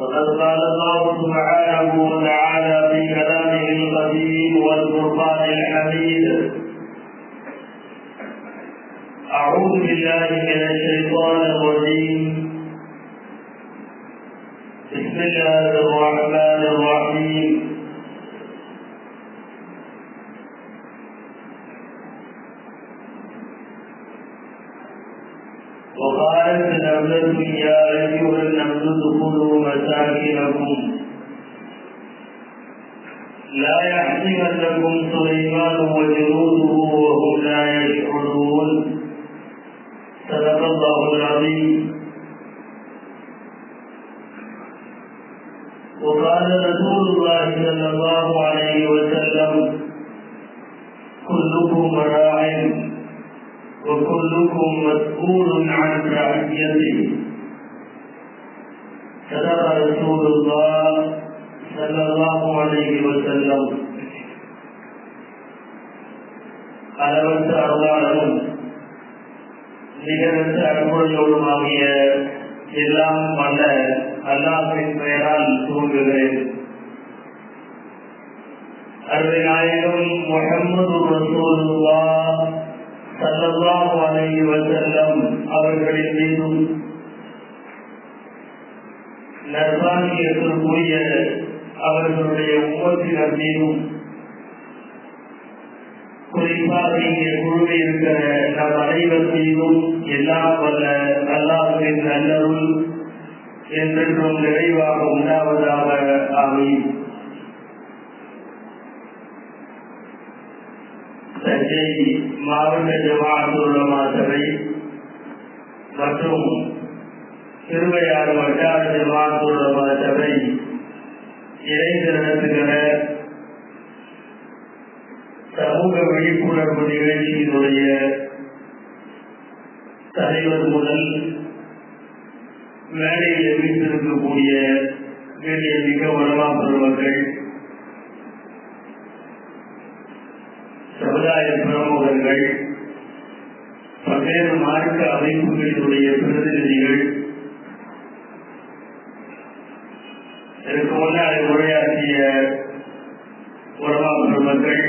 فقد قال الله سبحانه وتعالى في كلامه القديم والفرقان الحميد أعوذ بالله من الشيطان الرجيم بسم الله الرحمن الرحيم وقالت نملة يا أيها النمل ادخلوا مساكنكم لا يحزننكم سليمان وجنوده وهم لا يشعرون صدق الله العظيم وقال رسول الله صلى الله عليه وسلم كلكم راع وكلكم مسؤول عن رعيته صدق رسول الله صلى الله عليه وسلم அளவற்ற அருளாளரும் நிகரற்ற அன்புடையோடுமாகிய எல்லாம் வல்ல அல்லாஹின் பெயரால் துவங்குகிறேன் அருமைநாயகம் முகமது ரசூலுல்லா சல்லல்லாஹு அலைஹி வஸல்லம் அவர்களின் மீதும் நர்வாகியத்திற்குரிய அவர்களுடைய உமத்தினர் மீதும் குறிப்பாக இங்கே குழுவில் இருக்கிற நம் அனைவர் மீதும் எல்லாம் வல்ல அல்லாஹின் நல்லருள் என்றென்றும் நிறைவாக உண்டாவதாக அமையும் தஞ்சை மாவட்ட ஜமாத்துலமா சபை மற்றும் திருவையாறு வட்டார ஜமாத்துலமா சபை இணைந்து நடத்துகிற சமூக விழிப்புணர்வு நிகழ்ச்சியினுடைய தலைவர் முதல் வேலையில் வீட்டிருக்கக்கூடிய வேலையை மிக வளமா பெறுவர்கள் சமுதாய பிரமுகர்கள் பல்வேறு மார்க்க அமைப்புகளினுடைய பிரதிநிதிகள் இதற்கு முன்னால் உரையாற்றிய உறவா பெருமக்கள்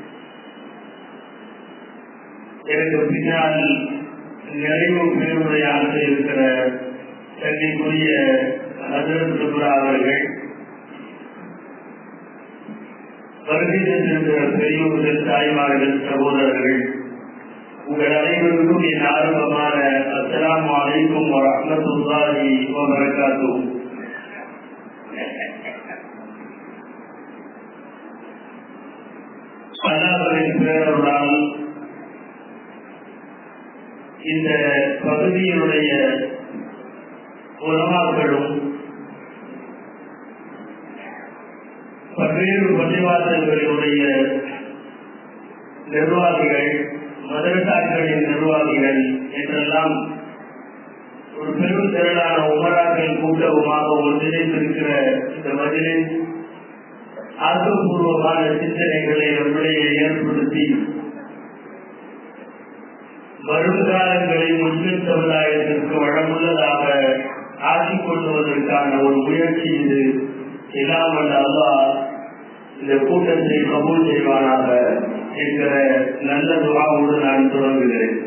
எனக்கு பின்னால் நிறைவு பெருமுறையாக இருக்கிற தன்னைக்குரிய ஹசரத் சுப்ரா அவர்கள் வருகை சென்றிருக்கிற பெரியோர்கள் தாய்மார்கள் சகோதரர்கள் உங்கள் அனைவருக்கும் என் ஆரம்பமான அஸ்லாம் வலைக்கும் ஒரு அஹமத்துல்லாஹி வரகாத்து அல்லாஹின் பேரருளால் இந்த பகுதியினுடைய உலமாக்களும் பல்வேறு பள்ளிவாசல்களினுடைய நிர்வாகிகள் மதரசாக்களின் நிர்வாகிகள் என்றெல்லாம் ஒரு பெரும் திரளான உமராக்கள் கூட்டவுமாக ஒன்றிணைந்திருக்கிற இந்த மதிலில் ஆக்கப்பூர்வமான சிந்தனைகளை நம்முடைய ஏற்படுத்தி வருங்காலங்களில் முஸ்லிம் சமுதாயத்திற்கு வளமுள்ளதாக ஆக்கிக் கொள்வதற்கான ஒரு முயற்சி இது இல்லாமல் அல்லா இந்த கூட்டத்தை கபூல் செய்வானாக என்கிற நல்ல துவாவோடு நான் தொடங்குகிறேன்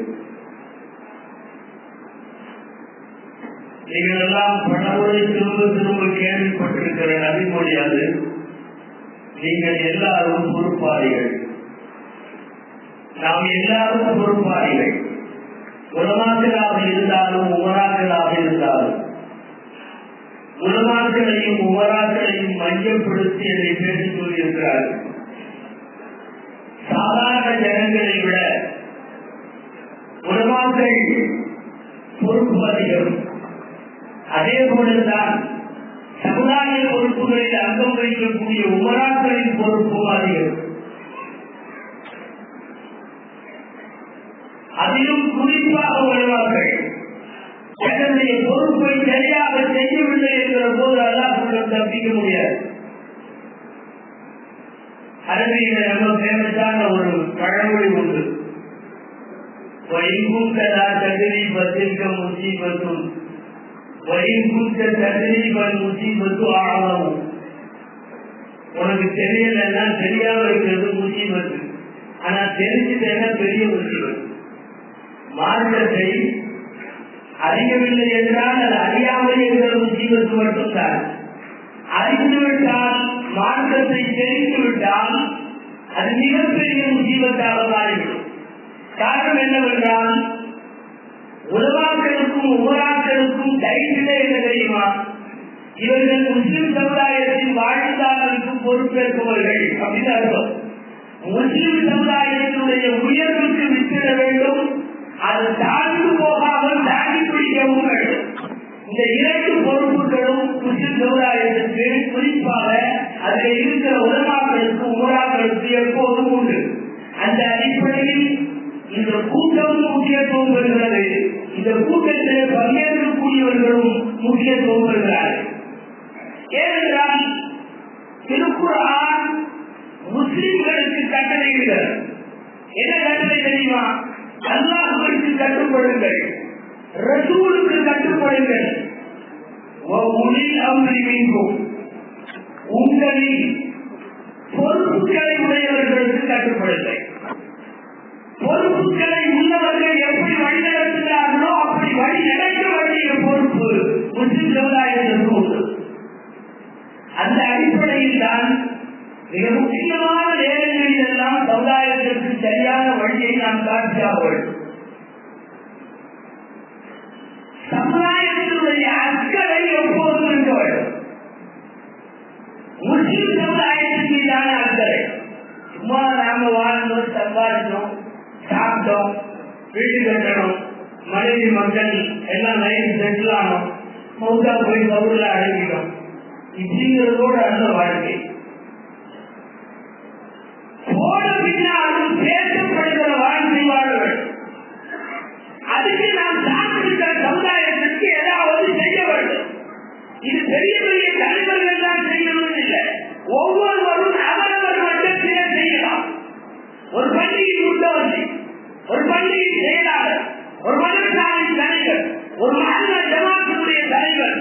நீங்கள் எல்லாம் பலமுறை திரும்ப திரும்ப கேள்விப்பட்டிருக்கிற நபிமொழி அது நீங்கள் எல்லாரும் பொறுப்பாளிகள் நாம் எல்லாரும் பொறுப்பாளிகள் உலமாக்களாக இருந்தாலும் உமராக்களாக இருந்தாலும் உலமாக்களையும் உமராக்களையும் மையப்படுத்தி அதை பேசிக் கொண்டிருக்கிறார்கள் சாதாரண ஜனங்களை விட உலமாக்கள் பொறுப்பு அதிகம் அதே போலதான் சமுதாய பொறுப்புகளில் அங்கம் வகிக்கக்கூடிய உமராக்களின் பொறுப்பும் அதிகம் அதிலும் குறிப்பாக உலமாக்கள் தன்னுடைய பொறுப்பை சரியாக செய்யவில்லை என்கிற போது அல்லாஹுடன் தப்பிக்க முடியாது அரபியில ரொம்ப ஃபேமஸான ஒரு பழமொழி உண்டு வைகும் கதா தகுதி பத்திரிக்க முசீபத்தும் வைகுண்ட தகரீபன் முசீபத்து ஆழமும் உனக்கு தெரியலன்னா தெரியாம இருக்கிறது முசீபத்து ஆனா தெரிஞ்சதுன்னா பெரிய முசீபத்து மார்க்கத்தை அறியவில்லை என்றால் அது அறியாமல் இருக்கிற முசீபத்து மட்டும்தான் அறிந்து விட்டால் மார்க்கத்தை தெரிந்து விட்டால் அது மிகப்பெரிய முசீபத்தாக மாறிவிடும் காரணம் என்னவென்றால் உலமாக்களுக்கும் உமராக்களுக்கும் டைட்டிலே என்ன தெரியுமா இவர்கள் முஸ்லிம் சமுதாயத்தின் வாழ்ந்தாளருக்கு பொறுப்பேற்பவர்கள் அப்படின்னு அர்த்தம் முஸ்லிம் சமுதாயத்தினுடைய உயர்வுக்கு வித்திட வேண்டும் அது தாழ்ந்து போகாமல் தாண்டி பிடிக்கவும் வேண்டும் இந்த இரண்டு பொறுப்புகளும் முஸ்லிம் சமுதாயத்திற்கு குறிப்பாக அதில் இருக்கிற உலமாக்களுக்கு உமராக்களுக்கு எப்போதும் உண்டு அந்த அடிப்படையில் இந்த கூட்டம் முக்கியத்துவம் பெறுகிறது இந்த கூட்டத்தில் பங்கேற்கக்கூடியவர்களும் முக்கியத்துவம் பெறுகிறார்கள் ஏனென்றால் திருக்குறான் முஸ்லிம்களுக்கு கட்டளையிடுகிறது என்ன கட்டளை தெரியுமா அல்லாஹுக்கு கட்டுப்படுங்கள் ரசூலுக்கு கட்டுப்படுங்கள் உளில் அமரி மீண்டும் உங்களில் பொறுப்புகளை உடையவர்களுக்கு கட்டுப்படுங்கள் பொறுப்புகளை உள்ளவர்கள் எப்படி வழி நடத்துகிறார்களோ அப்படி வழி நடக்க வேண்டிய பொறுப்பு முஸ்லிம் சமுதாயத்திற்கு உண்டு அந்த அடிப்படையில் தான் மிக முக்கியமான நேரங்களில் எல்லாம் சமுதாயத்திற்கு சரியான வழியை நாம் காட்டியாக வேண்டும் சமுதாயத்தினுடைய அக்கறை எப்போதும் இருக்க வேண்டும் முஸ்லிம் சமுதாயத்தின் மீதான அக்கறை சும்மா நாம வாழ்ந்தோம் சம்பாதிச்சோம் சாப்பிட்டோம் வீடு கட்டணும் மனைவி மக்கள் எல்லாம் லைஃப் செட்டில் ஆனோம் மௌத்தா போய் கவுரில் அடங்கிடும் இப்படிங்கிறதோட அந்த வாழ்க்கை போன பின்னாலும் பேசப்படுகிற வாழ்க்கை வாழ வேண்டும் அதுக்கு நாம் சாப்பிடுகிற சமுதாயத்திற்கு ஏதாவது செய்ய வேண்டும் இது பெரிய பெரிய தலைவர்கள் தான் செய்யணும் இல்லை ஒவ்வொருவரும் அவரவர் மட்டத்திலே செய்யலாம் ஒரு பள்ளியின் முன்னோசி ஒரு பள்ளியின் செயலாளர் ஒரு மதசாலையின் தலைவர் ஒரு மாநில ஜமாத்தினுடைய தலைவர்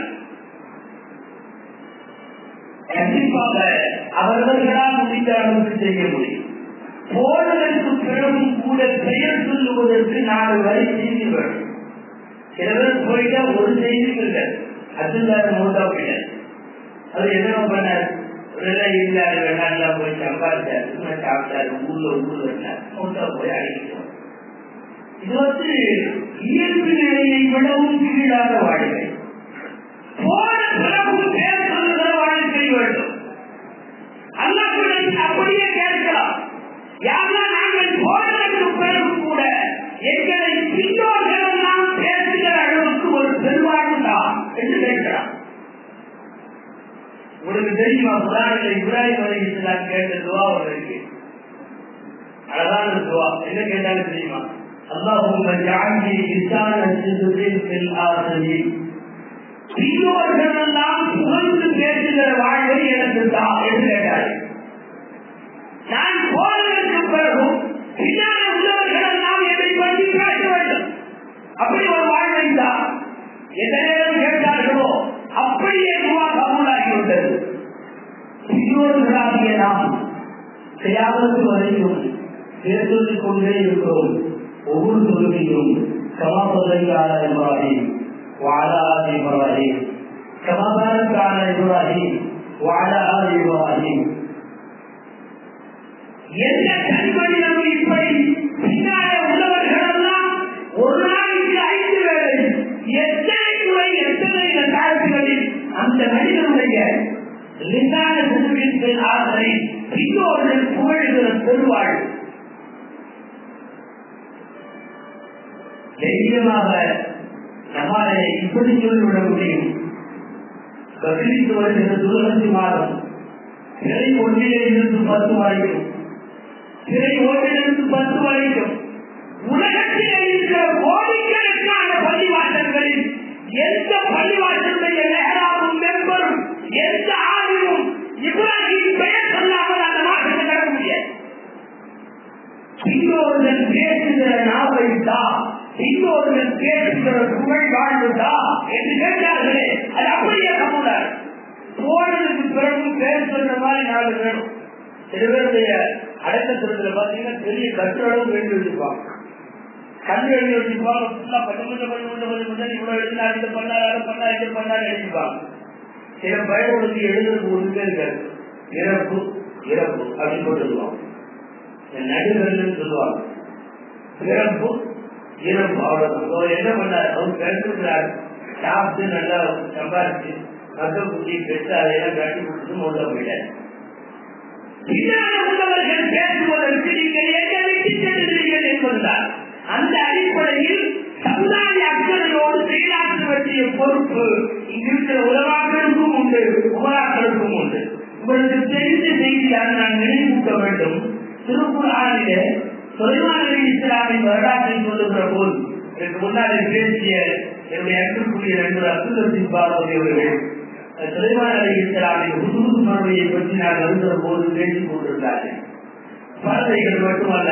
கண்டிப்பாக அவர்களால் முடிந்த அளவுக்கு செய்ய முடியும் போனதற்கு பிறகும் கூட பெயர் சொல்லுவதற்கு நாலு வரை செய்தி வேண்டும் சில பேர் போயிட்டா ஒரு செய்தி இல்லை அப்துல்லாரு மௌதா போயிட்டார் அவர் என்ன பண்ணார் இருந்தாரு வெளிநாட்டுல போய் சம்பாதிச்சாரு சும்மா சாப்பிட்டாரு ஊர்ல ஊர் வந்தார் மௌதா போய் அடிக்கிட்டோம் இது வந்து இயல்பு நிலையை விடவும் கீழாக வாழ்க்கை போன பிறகும் பேர் சொல்லுகிற வாழ்க்கை வேண்டும் அல்லாஹ்விடத்தில் அப்படியே கேட்கலாம் யாரெல்லாம் நாங்கள் போனதற்கு பிறகு கூட எங்களை பின்னோர்கள் எல்லாம் பேசுகிற அளவுக்கு ஒரு பெருவாழ்வுதா என்று கேட்கிறான் உங்களுக்கு தெரியுமா புராணில் இப்ராஹிம் அலி இஸ்லாம் கேட்ட துவா ஒன்று இருக்கு அழகான துவா என்ன கேட்டாலும் தெரியுமா அல்லாஹும் ஜாங்கி இசான சிசுரின் பில் ஆசிரியர் பின்னோர்கள் எல்லாம் புகழ்ந்து பேசுகிற வாழ்வை எனக்கு தான் என்று கேட்டார் நான் போனதற்கு பிறகும் பின்னால் உள்ளவர்கள் எல்லாம் என்னை பற்றி பேச வேண்டும் அப்படி ஒரு வாழ்வை தான் எந்த நேரம் கேட்டார்களோ அப்படியே துவா கபூலாகிவிட்டது பின்னோர்களாகிய நாம் செய்யாதது வரைக்கும் பேர்சொல்லிக் கொண்டே இருக்கிறோம் ஒவ்வொரு தொழுகையும் சமாபதையான இப்ராஹிம் وعلى آل إبراهيم كما باركت على إبراهيم وعلى آل إبراهيم எந்த கல்வனிலும் இப்படி பின்னாலே உள்ளவர்கள் எல்லாம் ஒரு நாளைக்கு ஐந்து வேலை எத்தனை முறை எத்தனை காலத்துகளில் அந்த மனிதனுடைய லிசான குழுவின் ஆசை பின்னோர்கள் புகழ்கிற பெருவாழ் தைரியமாக நம்மாலே இப்படி சொல்லிவிட முடியும் கசிலித்து வருகிற துலகத்தி மாதம் சிறை ஒன்றிலே இருந்து பத்து வரைக்கும் சிறை ஒன்றிலிருந்து பத்து வரைக்கும் உலகத்திலே இருக்கிற கோடிக்கணக்கான பள்ளிவாசல்களில் எந்த பள்ளிவாசலுடைய நேராவும் மெம்பரும் எந்த ஆய்வும் இப்ராஹிம் பெயர் சொல்லாமல் அந்த மாற்றத்தை நடக்க முடியாது பின்னோர்கள் பேசுகிற நாவை தான் பின்னோர்கள் பேசுகிற புகழ் வாழ்வுதா என்று கேட்டார்களே போனதுக்கு பிறகு பேர் சொல்ற மாதிரி நாலு வேணும் சில பேருடைய அடக்கத்திரத்துல பாத்தீங்கன்னா பெரிய கட்டுறளவு எழுதி வச்சிருப்பாங்க கண்டு எழுதி வச்சிருப்பாங்க ஃபுல்லா பத்து கொஞ்சம் பத்து கொஞ்சம் பத்து கொஞ்சம் இவ்வளவு எழுதினா இதை பண்ணாரு அதை பண்ணா இதை பண்ணாரு எழுதிப்பாங்க சில பயனுக்கு எழுதுறதுக்கு ஒன்றுமே இருக்காது இறப்பு இறப்பு அப்படின்னு போட்டுருவாங்க நடுவர்கள் சொல்லுவாங்க பிறப்பு இறப்பு அவ்வளவுதான் அவர் என்ன பண்ணார் அவர் பிறந்துக்கிறார் சாப்பிட்டு நல்லா சம்பாதிச்சு மக்கள் குட்டி பெற்று அதையெல்லாம் கட்டி கொடுத்து மூட போயிட்டார் பின்னால் உள்ளவர்கள் பேசுவதற்கு நீங்கள் எங்க விட்டு செல்கிறீர்கள் என்பதுதான் அந்த அடிப்படையில் சமுதாய அக்கறையோடு செயலாற்ற வேண்டிய பொறுப்பு இங்கிருக்கிற உலகாக்களுக்கும் உண்டு உமராக்களுக்கும் உண்டு உங்களுக்கு தெரிந்த செய்தியாக நான் நினைவூட்ட வேண்டும் திருக்குறானிலே சுலைமான் அலி இஸ்லாமின் வரலாற்றை சொல்லுகிற போது எனக்கு முன்னாடி பேசிய என்னுடைய அன்புக்குரிய நண்பர் அப்துல் ரசீப் பாபதி அவர்கள் சுலைமான் அலி இஸ்லாமின் ஹுசூது மறுமையை பற்றி நான் வருகிற போது பேசிக் கொண்டிருந்தார்கள் பறவைகள் மட்டுமல்ல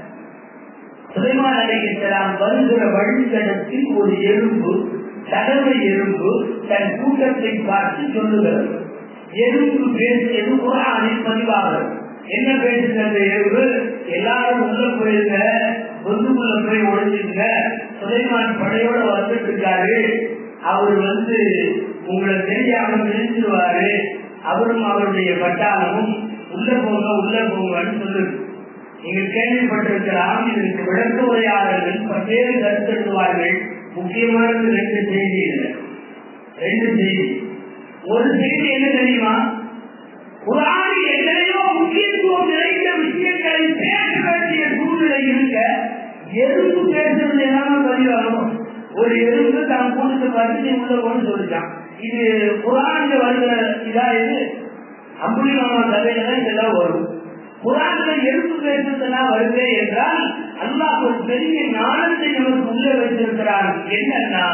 சுலைமான் அலி இஸ்லாம் வருகிற வழித்தடத்தில் ஒரு எறும்பு தடவை எறும்பு தன் கூட்டத்தை பார்த்து சொல்லுகிறது எறும்பு பேசியது குரானில் பதிவாகிறது என்ன பேசுகிறது எறும்பு எல்லாரும் உள்ள போயிருங்க பொந்துக்குள்ள போய் ஒழிஞ்சுங்க சுலைமான் படையோட வந்துட்டு இருக்காரு அவர் வந்து உங்களை தெரியாம நினைச்சிருவாரு அவரும் அவருடைய பட்டாளமும் உள்ள போங்க உள்ள போங்கன்னு சொல்லுது நீங்க கேள்விப்பட்டிருக்கலாம் இதற்கு விளக்க உரையாளர்கள் பல்வேறு கருத்தெழுதுவார்கள் முக்கியமானது ரெண்டு செய்தி இல்லை ரெண்டு செய்தி ஒரு செய்தி என்ன தெரியுமா குரானில் எத்தனையோ முக்கியத்துவம் நிறைந்த விஷயங்களை பேச வேண்டிய சூழ்நிலை இருக்க எறும்பு பேசுறது எல்லாமே பதிவாகும் ஒரு எறும்பு தான் கூட்டத்தை பார்த்து நீ உள்ள போன்னு சொல்லிட்டான் இது குரானில் வருகிற இதா இது அம்புலிமாமா கதையில தான் இதெல்லாம் வரும் குரான்ல எறும்பு பேசுறதெல்லாம் வருதே என்றால் அல்லாஹ் ஒரு பெரிய ஞானத்தை நமக்கு உள்ள வைத்திருக்கிறார் என்னன்னா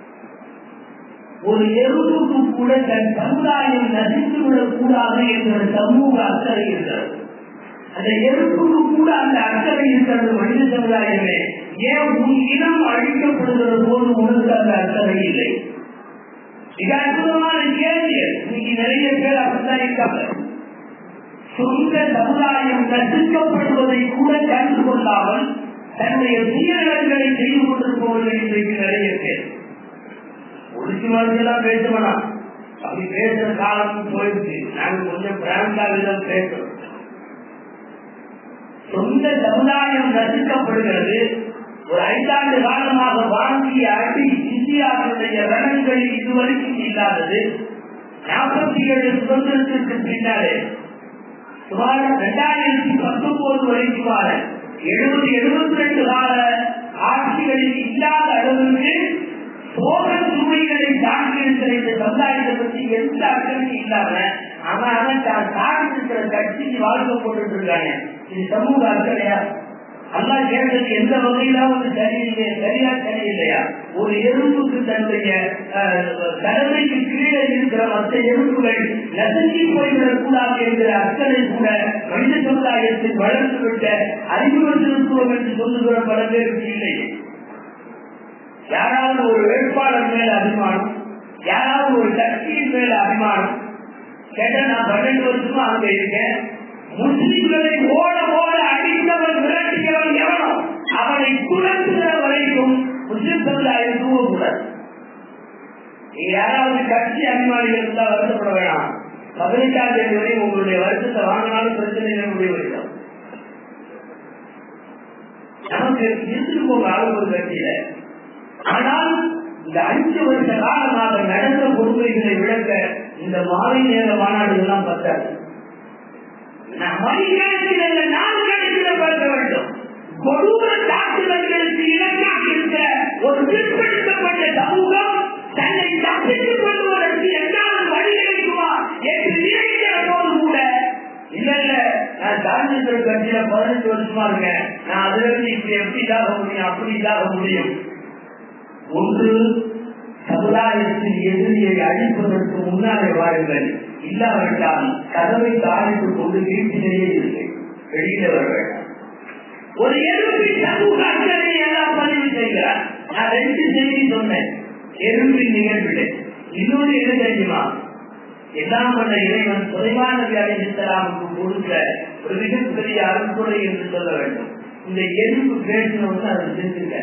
ஒரு எறும்புக்கு கூட தன் சமுதாயம் நசித்து விடக்கூடாது என்ற சமூக அக்கறை இருக்கிறது அந்த எறும்புக்கு கூட அந்த அக்கறை இருக்கிறது மனித சமுதாயமே ஏன் உன் இனம் அழிக்கப்படுகிற போது உனக்கு அந்த அக்கறை இல்லை மிக அற்புதமான கேள்வி இன்னைக்கு நிறைய பேர் அப்படித்தான் இருக்காங்க சொந்த சமுதாயம் நசுக்கப்படுவதை கூட கண்டு கொள்ளாமல் தன்னுடைய சுயநலங்களை செய்து கொண்டிருப்பவர்கள் இன்றைக்கு நிறைய பேர் ஒழுக்கி மனசெல்லாம் பேச வேணாம் அப்படி பேசுற காலம் போயிடுச்சு நாங்க கொஞ்சம் பிராண்டாவிடம் பேசுறோம் சொந்த சமுதாயம் நசுக்கப்படுகிறது ஒரு ஐந்தாண்டு காலமாக வாங்கிய அடி இந்தியாவுடைய ரணங்களில் இதுவரைக்கும் இல்லாதது நாற்பத்தி ஏழு சுதந்திரத்திற்கு பின்னாலே சுமார் இரண்டாயிரத்தி பத்தொன்பது வரைக்குமான எழுபது எழுபத்தி ரெண்டு கால ஆட்சிகளில் இல்லாத அளவுக்கு சோக சுமைகளை தாண்டி இருக்கிற இந்த சமுதாயத்தை பற்றி எந்த அக்கறையும் இல்லாம அவன் அவன் தான் சாதிச்சிருக்கிற கட்சிக்கு வாழ்க்கை போட்டுட்டு இருக்காங்க இது சமூக அக்கறையா அல்லா கேட்டது எந்த வகையில வந்து சரியில்லை சரியா சரியில்லையா ஒரு எறும்புக்கு தன்னுடைய தலைமைக்கு கீழே இருக்கிற மற்ற எறும்புகள் நசுங்கி போய்விடக் கூடாது என்கிற அக்கறை கூட மனித சமுதாயத்தில் வளர்ந்து விட்ட அறிமுகத்திருக்கிறோம் என்று சொல்லுகிற பல பேருக்கு இல்லை யாராவது ஒரு வேட்பாளர் மேல அபிமானம் யாராவது ஒரு கட்சியின் மேல அபிமானம் கேட்டா நான் பன்னெண்டு வருஷமா அங்க இருக்கேன் முஸ்லிம்களை ஓட ஓட அடித்தவன் விரட்டுகிறவன் எவனோ அவனை துரத்துகிற வரைக்கும் முஸ்லிம் சமுதாயம் தூவக்கூடாது யாராவது கட்சி அபிமானிகள் இருந்தா வருத்தப்பட வேணாம் பதினெட்டாம் தேதி வரை உங்களுடைய வருஷத்தை வாங்கினாலும் பிரச்சனை முடிவு வரைக்கும் நமக்கு இருந்துட்டு போக ஆளும் ஒரு கட்சியில ஆனால் இந்த அஞ்சு வருஷ காலமாக நடந்த கொடுமைகளை விளக்க இந்த மாலை நேர மாநாடுகள்லாம் பத்தாது மணிக்கணக்கில் நாலு கணக்கில் பார்க்க வேண்டும் கொடூர தாக்குதல்களுக்கு இலக்காக இருக்க ஒரு பிற்படுத்தப்பட்ட சமூகம் தன்னை தப்பித்துக் கொள்வதற்கு எந்தாவது வழி கிடைக்குமா என்று நினைக்கிற போது கூட இல்ல இல்ல நான் தாண்டியர் கட்சியில பதினஞ்சு வருஷமா இருக்கேன் நான் அதுல இருந்து இப்படி எப்படி இதாக முடியும் அப்படி இதாக முடியும் ஒன்று சமுதாயத்தின் எதிரியை அழிப்பதற்கு முன்னாலே வாருங்கள் இல்லாவிட்டால் கதவை தாழித்துக் கொண்டு வீட்டிலேயே இருக்கு வெளியில வர வேண்டாம் ஒரு எறும்பின் சமூக அக்கறை எல்லாம் பதிவு செய்கிறார் நான் ரெண்டு செய்தி சொன்னேன் எறும்பின் நிகழ்வில் இன்னொரு என்ன தெரியுமா எல்லாம் வந்த இறைவன் குறைவான வியாதித்தலாமுக்கு கொடுத்த ஒரு மிகப்பெரிய அருள்குறை என்று சொல்ல வேண்டும் இந்த எறும்பு பேசினவங்க அதை செஞ்சுங்க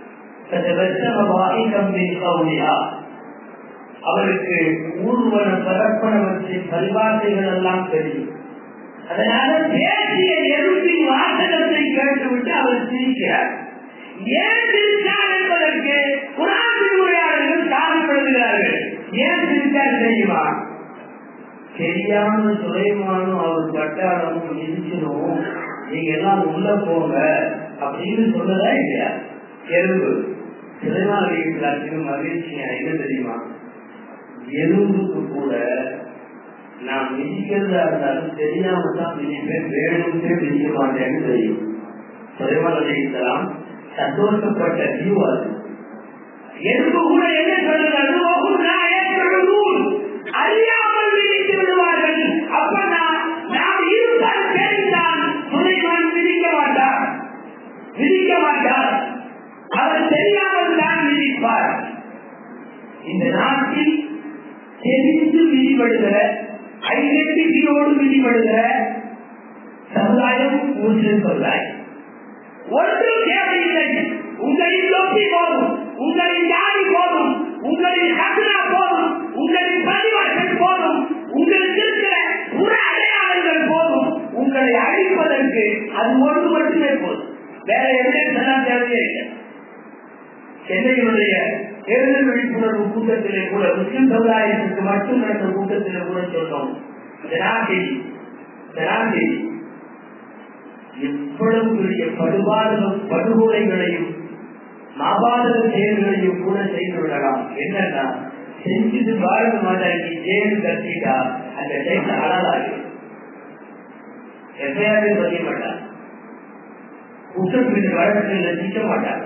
அவருக்கு ஊர்வன பரப்பனவற்றின் பரிபாசைகள் எல்லாம் தெரியும் அதனால பேசிய எறும்பின் வாசகத்தை கேட்டுவிட்டு அவர் சிரிக்கிறார் ஏன் சிரித்தார் என்பதற்கு குரான் உரையாளர்கள் சாதிப்படுகிறார்கள் ஏன் சிரித்தார் தெரியுமா தெரியாம சுலைமானும் அவர் பட்டாளமும் இருக்கணும் நீங்க எல்லாம் உள்ள போங்க அப்படின்னு சொன்னதா இல்லையா எறும்பு சுலைமான வீட்டுக்கு மகிழ்ச்சியா என்ன தெரியுமா எறும்புக்கு கூட நான் மிதிக்கிறதா இருந்தாலும் தெரியாம தான் மிதிப்பேன் வேணும்னே மிதிக்க மாட்டேன்னு தெரியும் சுலைமான வீட்டுலாம் சந்தோஷப்பட்ட வியூ அது எறும்பு கூட என்ன சொல்றது அறியாமல் விதித்து விடுவார்கள் அப்ப நான் நாம் இருந்தால் தெரிந்தால் சுலைமான் விதிக்க மாட்டார் விதிக்க மாட்டார் அவர் தெரியாமல் தான் விதிப்பார் இந்த நாட்டில் தெரிந்து விதிப்படுகிற ஐடென்டிட்டியோடு விதிப்படுகிற சமுதாயம் முஸ்லிம் சமுதாயம் ஒன்றும் தேவையில்லை உங்களின் தொப்பி போதும் உங்களின் ஜாதி போதும் உங்களின் கசனா போதும் உங்களின் பதிவாசல் போதும் உங்களுக்கு இருக்கிற புற அடையாளங்கள் போதும் உங்களை அழிப்பதற்கு அது ஒன்று மட்டுமே போதும் வேற எல்லாம் தேவையே இல்லை சென்னையினுடைய தேர்தல் விழிப்புணர்வு கூட்டத்திலே கூட முஸ்லிம் சமுதாயத்திற்கு மட்டும் நடந்த கூட்டத்திலே கூட சொன்னோம் ஜனாதிபதி ஜனாதிபதி எவ்வளவு பெரிய படுபாடு படுகொலைகளையும் மாபாதக செயல்களையும் கூட செய்து விடலாம் என்னன்னா செஞ்சுட்டு பாரத மாதாக்கு ஜெயில் கட்டிட்டா அந்த டைம்ல அழகாகி எப்பயாவது பதிய மாட்டாங்க குற்றம் மீது வழக்குகள் நிற்க மாட்டாங்க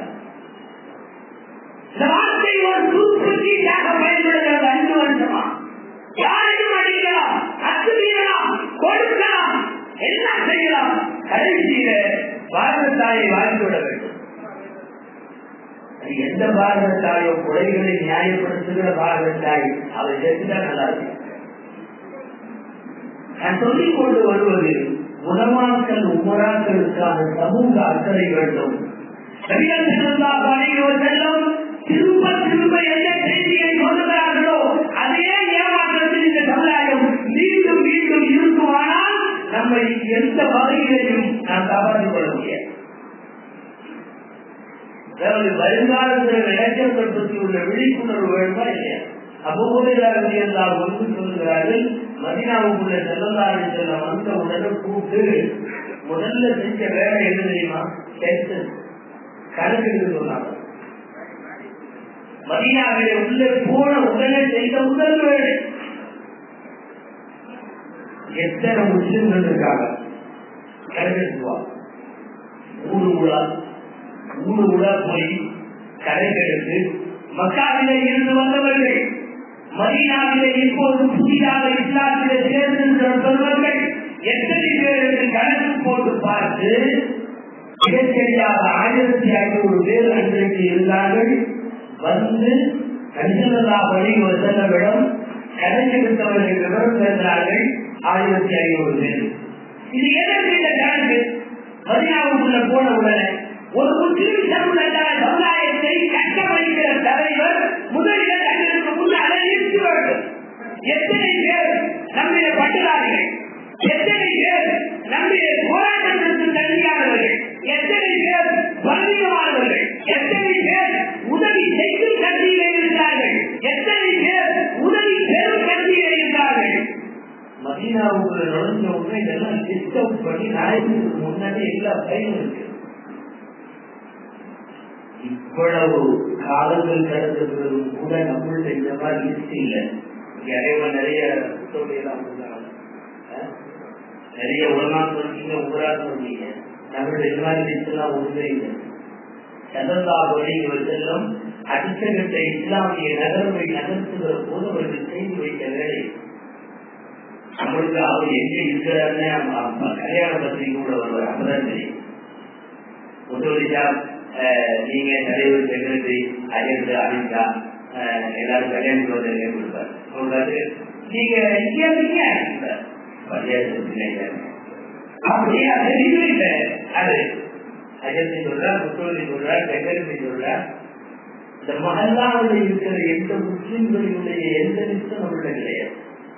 இந்த வார்த்தை ஒரு தூக்குச்சீட்டாக பயன்படுகிறது அஞ்சு வருஷமா யாரையும் அடிக்கலாம் அத்துமீறலாம் கொடுக்கலாம் எல்லாம் செய்யலாம் கடைசியில பாரத தாயை வாழ்ந்துவிட வேண்டும் அது எந்த பாரத தாயோ குறைகளை நியாயப்படுத்துகிற பாரத தாய் அதை சேர்த்துதான் நல்லா இருக்கு நான் சொல்லிக் கொண்டு வருவது குணமாக்கல் உமராக்களுக்கான சமூக அக்கறை வேண்டும் நபிகள் ஸல்லல்லாஹு அலைஹி வஸல்லம் திரும்ப திரும்ப எந்த செய்தியை சொல்லுகிறார்களோ அதே ஏமாற்றத்தில் இந்த சமுதாயம் மீண்டும் மீண்டும் இருக்குமானால் நம்மை எந்த வகையிலையும் நாம் காப்பாற்றிக் கொள்ள முடியாது அதாவது வருங்காலத்தில் இளைஞர்கள் பற்றி உள்ள விழிப்புணர்வு வேண்டுமா இல்லையா அபோதையாளர்கள் ஒன்று சொல்லுகிறார்கள் மதினாவுக்குள்ள செல்லந்தாரி செல்ல வந்த உடனே கூப்பிட்டு முதல்ல செஞ்ச வேலை என்ன தெரியுமா கேட்டு கணக்கு சொன்னாங்க மதினாவிலே உள்ளே போன உடனே செய்த முதல் வேலை எத்தனை முஸ்லிம்கள் இருக்காங்க கணக்கெடுத்துவா ஊரு ஊழா ஊரு ஊழா போய் கணக்கெடுத்து மக்காவிலே இருந்து வந்தவர்கள் மதீனாவிலே இப்போது புதிதாக இஸ்லாத்திலே சேர்ந்திருக்கிற பெருமர்கள் எத்தனை பேருக்கு கணக்கு போட்டு பார்த்து மிகச்சரியாக ஆயிரத்தி ஐநூறு பேர் அன்றைக்கு இருந்தார்கள் வந்து கஞ்சனல்லா வழி செல்லவிடம் கணக்கெடுத்தவர்கள் விவரம் சேர்ந்தார்கள் ஆயிரத்தி ஐநூறு பேர் இது எதற்கு இந்த கணக்கு மதினாவுக்குள்ள போன உடனே ஒரு முஸ்லிம் சமுதாய சமுதாயத்தை கட்டமைக்கிற தலைவர் முதலில் தங்களுக்கு முன்னாலே நிறுத்த வேண்டும் எத்தனை பேர் நம்முடைய பட்டதாரிகள் எத்தனை பேர் நம்முடைய போராட்டத்திற்கு தகுதியானவர்கள் எத்தனை பேர் பலவீனமானவர்கள் எத்தனை பேர் உதவி செய்யும் கல்வியிலே இருக்கிறார்கள் எத்தனை பேர் உதவி பெறும் கல்வியிலே இருக்கிறார்கள் மதீனாவுக்குள்ள நுழைஞ்ச உடனே இதெல்லாம் டிஸ்கவுண்ட் பண்ணி நாயகத்துக்கு முன்னாடி எல்லா பயனும் இருக்கு இவ்வளவு காலங்கள் கடந்தவர்களும் கூட நம்மள்ட்ட இந்த மாதிரி லிஸ்ட் இல்லை இறைவ நிறைய புத்தகையெல்லாம் கொடுத்தாங்க நிறைய உலகா சொல்றீங்க ஊரா சொல்றீங்க நம்மளுடைய இந்த மாதிரி லிஸ்ட் எல்லாம் ஒன்றுமே இல்லை சதந்தா வழிகள் செல்லும் அடுத்தகட்ட இஸ்லாமிய நகர்வை நகர்த்துகிற போது அவர்கள் செய்து வைத்த வேலை நம்மளுக்கு அவர் எங்க இருக்கிறாருன்னு கல்யாண பத்திரிகை கூட வருவார் அப்பதான் தெரியும் முதலீட்டா நீங்க தலைவர் செக்ரட்டரி அஜெண்ட் அமித்ஷா எல்லாரும் கல்யாணத்துக்கு வந்து கொடுப்பாரு சொல்றாரு நீங்க இங்க இருந்தீங்க பள்ளியாசத்துல அப்படியே அது இல்லை அது அஜத்தை சொல்றா புத்தகத்தை சொல்றா டெக்கரத்தை சொல்றா இந்த மகல்லாவில் இருக்கிற எந்த முஸ்லிம்களினுடைய எந்த நிச்சயம் நம்மள கிடையாது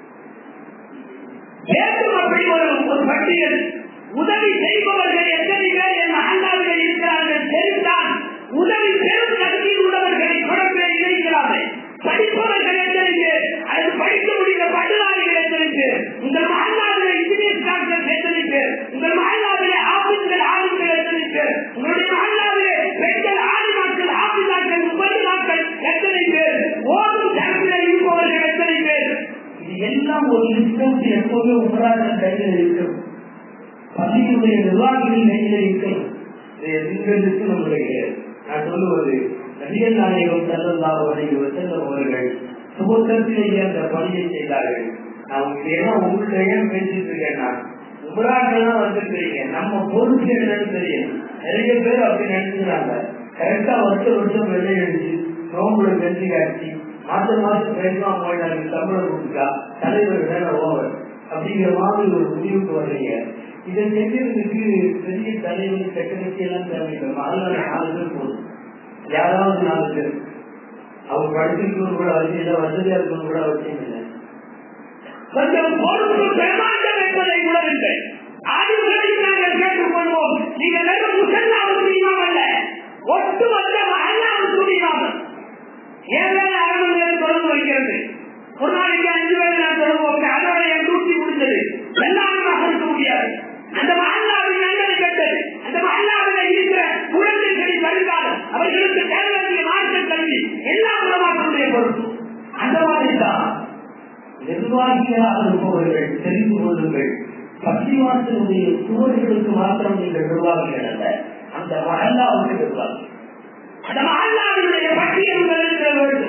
ஏற்றும் அப்படி ஒரு ஒரு பட்டியல் உதவி செய்பவர்கள் எத்தனை பேர் என் மகல்லாவில் இருக்கிறார்கள் தெரிந்தால் உதவி பெரும் தகுதியில் உள்ளவர்களை குழந்தை இணைக்கிறார்கள் படிப்பவர்கள் எத்தனை பேர் அது படிக்க முடிந்த பட்டுவாரிகள் எத்தனை பேர் உங்கள் மகல்லாவில் இன்ஜினியர் டாக்டர் எத்தனை பேர் உங்கள் மகல்லாவிலே ஆபீஸ்கள் ஆளுங்கள் எத்தனை பேர் உங்களுடைய மகல்லாவிலே பெண்கள் ஆதிமாக்கள் ஆபிதாக்கள் உபதிமாக்கள் எத்தனை பேர் ஓடும் தரப்பில் இருப்பவர்கள் எத்தனை பேர் இது எல்லாம் ஒரு லிஸ்டம் எப்போதுமே உமராஜன் கையில் இருக்கும் பள்ளியினுடைய நிர்வாகிகளின் கையில் இருக்கும் எந்த லிஸ்டும் நம்முடைய நான் சொல்லுவது நபிகள் நாயகம் செல்லல்லாஹு அலைஹி வஸல்லம் அவர்கள் சுபத்திலேயே அந்த பணியை செய்தார்கள் நான் உங்களுக்கு எல்லாம் உங்கள்கிட்ட ஏன் பேசிட்டு இருக்கேன்னா உமராக்கெல்லாம் வந்துருக்கிறீங்க நம்ம பொறுப்பு என்னன்னு தெரியும் நிறைய பேர் அப்படி நினைச்சுக்கிறாங்க கரெக்டா வருஷம் வருஷம் வெள்ளை அடிச்சு நோம்புல வெள்ளி காட்சி மாசம் மாசம் பேசலாம் போய் நாளைக்கு சம்பளம் கொடுத்துட்டா தலைவர் வேலை ஓவர் அப்படிங்கிற மாதிரி ஒரு முடிவுக்கு வர்றீங்க இதை செஞ்சதுக்கு பெரிய தலைவர் செக்ரட்டரி எல்லாம் தேவையில்லை அதனால நாலு பேர் போதும் யாராவது நாலு பேர் அவங்க படிச்சிருக்கணும் கூட அவசியம் இல்லை வசதியா இருக்கணும் கூட அவசியம் இல்லை கொஞ்சம் பொறுப்பு பெருமாற்றம் என்பதை உணருங்கள் ஆய்வுகளை நாங்கள் கேட்டுக்கொள்வோம் நீங்கள் வெறும் முசல்லாவுக்கு இமாம் அல்ல ஒட்டுமொத்த மகல்லாவுக்கு இமாம் ஏழை அரை மணி நேரம் தொடர்பு வைக்கிறது ஒரு நாளைக்கு அஞ்சு வேலை நான் தொடர்பு வைக்கிறேன் அதோட என் டூட்டி முடிஞ்சது எல்லாரும் இருக்க முடியாது அந்த மகல்லாவின் நல்லது கெட்டது அந்த மகல்லாவில் இருக்கிற குழந்தைகளின் வருங்காலம் அவர்களுக்கு தேவை வேண்டிய மாற்ற கல்வி எல்லாம் உலமாக்களுடைய பொறுப்பு அந்த மாதிரி தான் நிர்வாகிகளாக இருப்பவர்கள் தெரிந்து கொள்ளுங்கள் பள்ளிவாசலுடைய சுவர்களுக்கு மாத்திரம் நீங்கள் நிர்வாகிகள் அல்ல அந்த மகல்லாவுக்கு நிர்வாகி அந்த மகல்லாவினுடைய பட்டியல்கள் இருக்க வேண்டும்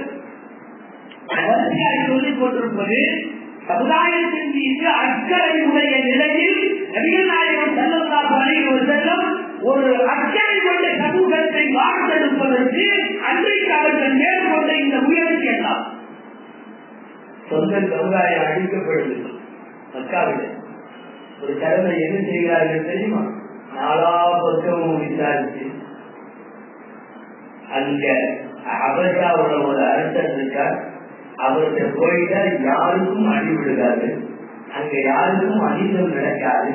வரிசையாக சொல்லிக் கொண்டிருப்பது சமுதாயத்தின் மீது அக்கறை உடைய நிலையில் நபிகள் நாயகம் செல்லலாம் பணிகள் செல்லும் ஒரு அக்கறை கொண்ட சமூகத்தை வார்த்தெடுப்பதற்கு அன்றைக்கு அவர்கள் மேற்கொண்ட இந்த முயற்சி எல்லாம் சொந்த சமுதாயம் அழிக்கப்படுது மக்காவில் ஒரு கடமை என்ன செய்கிறார்கள் தெரியுமா நாலா பக்கமும் விசாரிச்சு அங்க அபர்ஷாவோட ஒரு அரசர் இருக்கார் அவர்கிட்ட போயிட்டா யாருக்கும் அடி விடுகாது அங்க யாருக்கும் அனிதம் நடக்காது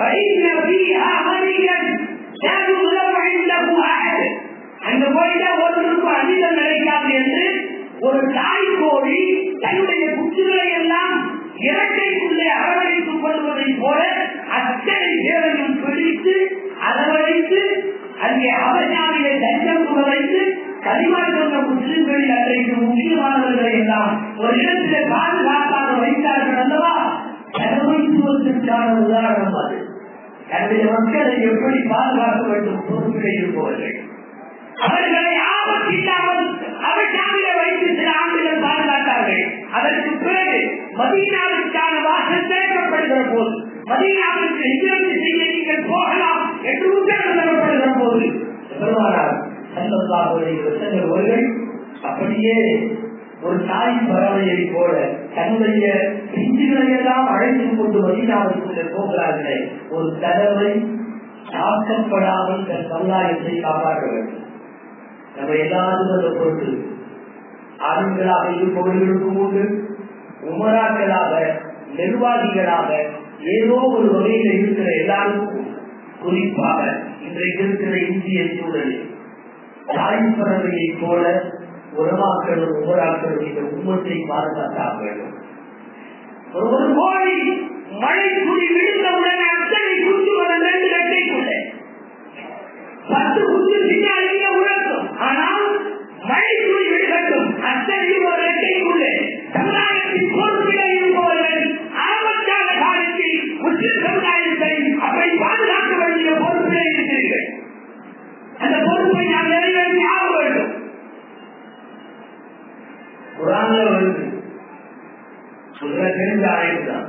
அங்க போயிட்டா ஒருவருக்கும் அனிதம் நடக்காது என்று ஒரு தாய் கோழி தன்னுடைய குச்சுகளை எல்லாம் இறக்கைக்குள்ளே அரவணைத்துக் கொள்வதை போல அத்தனை பேரையும் பிடித்து அரவணைத்து அங்கே அவசாமியை தஞ்சம் வைத்து களிமாறு கொண்ட முஸ்லிம்களில் அன்றைக்கு முக்கியமானவர்களை எல்லாம் ஒரு இடத்திலே பாதுகாப்பாக வைத்தார்கள் அல்லவா தலைமைத்துவத்திற்கான உதாரணம் அது தன்னுடைய மக்களை எப்படி பாதுகாக்க வேண்டும் பொறுப்பிலே இருப்பவர்கள் அவர்களை ஆபத்தில்லாமல் அவசாமியை வைத்து சில ஆண்டுகள் பாதுகாத்தார்கள் அதற்கு பிறகு மதீனாவிற்கான வாசல் தேக்கப்படுகிற போது மதீனாவிற்கு எங்கிருந்து செய்ய நீங்கள் போகலாம் என்று உத்தரவு தரப்படுகிற போது பெருமானார் அவர்கள் அப்படியே ஒரு தாய் பறவையை போல தன்னுடைய பிஞ்சுகளை எல்லாம் அழைத்துக் கொண்டு மதீனாவிற்குள்ளே போகிறார்களே ஒரு தலைமை தாக்கப்படாமல் தன் சமுதாயத்தை காப்பாற்ற வேண்டும் நம்ம எல்லாரும் அதை பொறுத்து ஆண்களாக இருப்பவர்களுக்கும் உண்டு உமராக்களாக நிர்வாகிகளாக ஏதோ ஒரு வகையில் இருக்கிற எல்லாருக்கும் குறிப்பாக இன்றைக்கு இருக்கிற இந்திய சூழலில் தாய் பறவையை போல உறவாக்களும் உமராக்களும் இந்த உண்மத்தை பாதுகாத்தாக வேண்டும் ஒரு கோழி மழை துளி விழுந்தவுடன் அத்தனை குஞ்சு வரும் ரெண்டு ரெட்டைக்குள்ள பத்து குஞ்சு பின்னாலேயே உழக்கும் ஆனால் மழை துளி விழுகட்டும் அத்தனை ஒரு ரெட்டைக்குள்ளே சமுதாயத்தின் பொறுப்பிலே இருப்பவர்கள் ஆபத்தான காலத்தில் முஸ்லிம் சமுதாயத்தை அப்படி பாதுகாக்க வேண்டிய பொறுப்பிலே இருக்கிறீர்கள் அந்த பொறுப்பை நாம் நிறைவேற்றி ஆக வேண்டும் குரான்ல வருது சொல்ற தெரிஞ்ச ஆயுதான்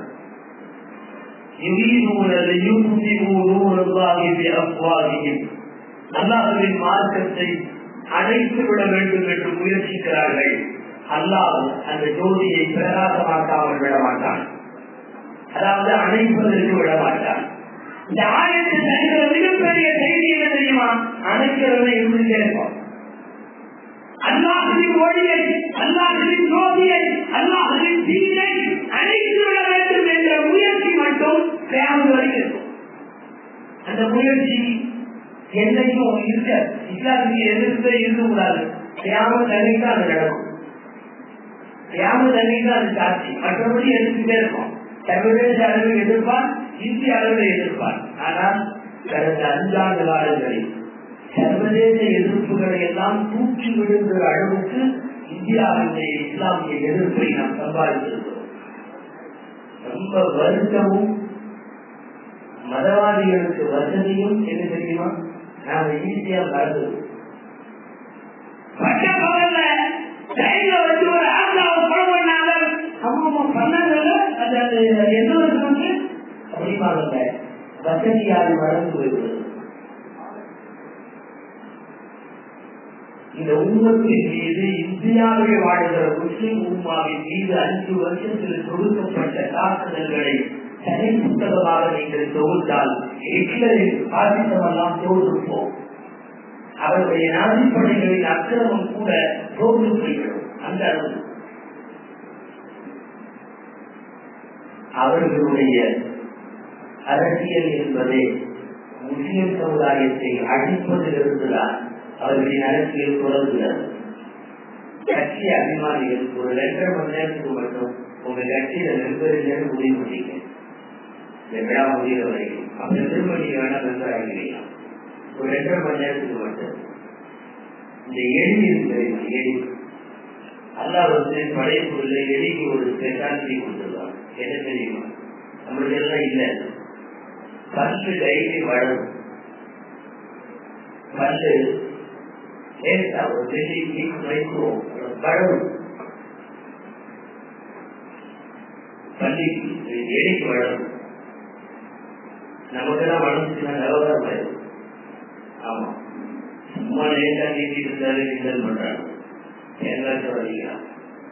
يريدون ليطفئوا نور الله بأفواههم அல்லாஹுவின் மார்க்கத்தை அழைத்து விட வேண்டும் என்று முயற்சிக்கிறார்கள் அல்லாஹ் அந்த ஜோதியை பிரகாசமாக்காமல் விட மாட்டான் அதாவது அணைப்பதற்கு விட மாட்டான் இந்த ஆயத்தை தருகிற மிகப்பெரிய செய்தி என்ன தெரியுமா அணைக்கிறவனை இருந்துட்டே இருப்பான் அல்லாஹின் ஒளியை அல்லாஹின் ஜோதியை அல்லாஹின் தீனை அணைத்து விட வேண்டும் என்ற முயற்சி மட்டும் தேவை வரைக்கும் அந்த முயற்சி என்னைக்கும் இருக்க இஸ்லாத்துக்கு எதிர்த்து இருக்கக்கூடாது தியாகம் தண்ணிக்கு அது நடக்கும் தியாகம் தண்ணிக்கு அது சாட்சி மற்றபடி எதிர்த்துட்டே இருக்கும் சர்வதேச அளவில் எதிர்ப்பார் இந்திய அளவில் எதிர்ப்பார் ஆனால் கடந்த அஞ்சாண்டு காலங்களில் சர்வதேச எதிர்ப்புகளை எல்லாம் தூக்கி விடுகிற அளவுக்கு இந்தியாவினுடைய இஸ்லாமிய எதிர்ப்பை நாம் சம்பாதித்திருக்கிறோம் ரொம்ப வருத்தமும் மதவாதிகளுக்கு வசதியும் என்ன தெரியுமா நாம ஈஸியா மறந்து பட்ட பகல்ல டைம்ல வச்சு ஒரு ஆசாவை கொலை பண்ணாங்க அவங்க பண்ணதில்ல அது அது என்ன வருஷம் அப்படிமாங்க வசதியாக மறந்து போய்விடுது இந்த உண்மத்தின் மீது இந்தியாவில் வாழ்கிற முஸ்லிம் உம்மாவின் மீது அஞ்சு வருஷத்தில் தொடுக்கப்பட்ட தாக்குதல்களை தனி புத்தகமாக நீங்கள் தொகுத்தால் ஹிட்லரின் பாதித்தமெல்லாம் தோன்றுப்போம் அவருடைய நாதிப்படைகளின் அக்கிரமம் கூட தோன்று போய்விடும் அந்த அளவு அவர்களுடைய அரசியல் என்பதே முஸ்லிம் சமுதாயத்தை அழிப்பதிலிருந்துதான் அவர்களின் அரசியல் தொடர்கிறது கட்சி அபிமானிகள் ஒரு ரெண்டரை மணி நேரத்துக்கு மட்டும் உங்க கட்சியில மெம்பர்கள் முடிவு பண்ணீங்க இந்த விழா முடிகிற வரைக்கும் அப்படி திரும்ப நீங்க வேணா மெம்பர் ஆகிக்கலாம் ஒரு ரெண்டரை மணி நேரத்துக்கு மட்டும் இந்த எலி இருக்கிற எலி அல்லா வந்து படைப்புள்ள எலிக்கு ஒரு ஸ்பெஷாலிட்டி கொடுத்துருவாங்க என்ன தெரியுமா நம்மளுக்கு எல்லாம் இல்லை பல்லு டைலி வளரும் பல்லு லேசா ஒரு வெள்ளி வீக் மைக்ரோ வளரும் பள்ளி எலிக்கு வளரும் நமக்கெல்லாம் வளர்ந்துச்சுன்னா விவகாரம் ஆயிடும் ஆமா சும்மா லேட்டா நீட்டி இருந்தாலே கிண்டல் பண்றாங்க தேங்காய் சொல்றீங்களா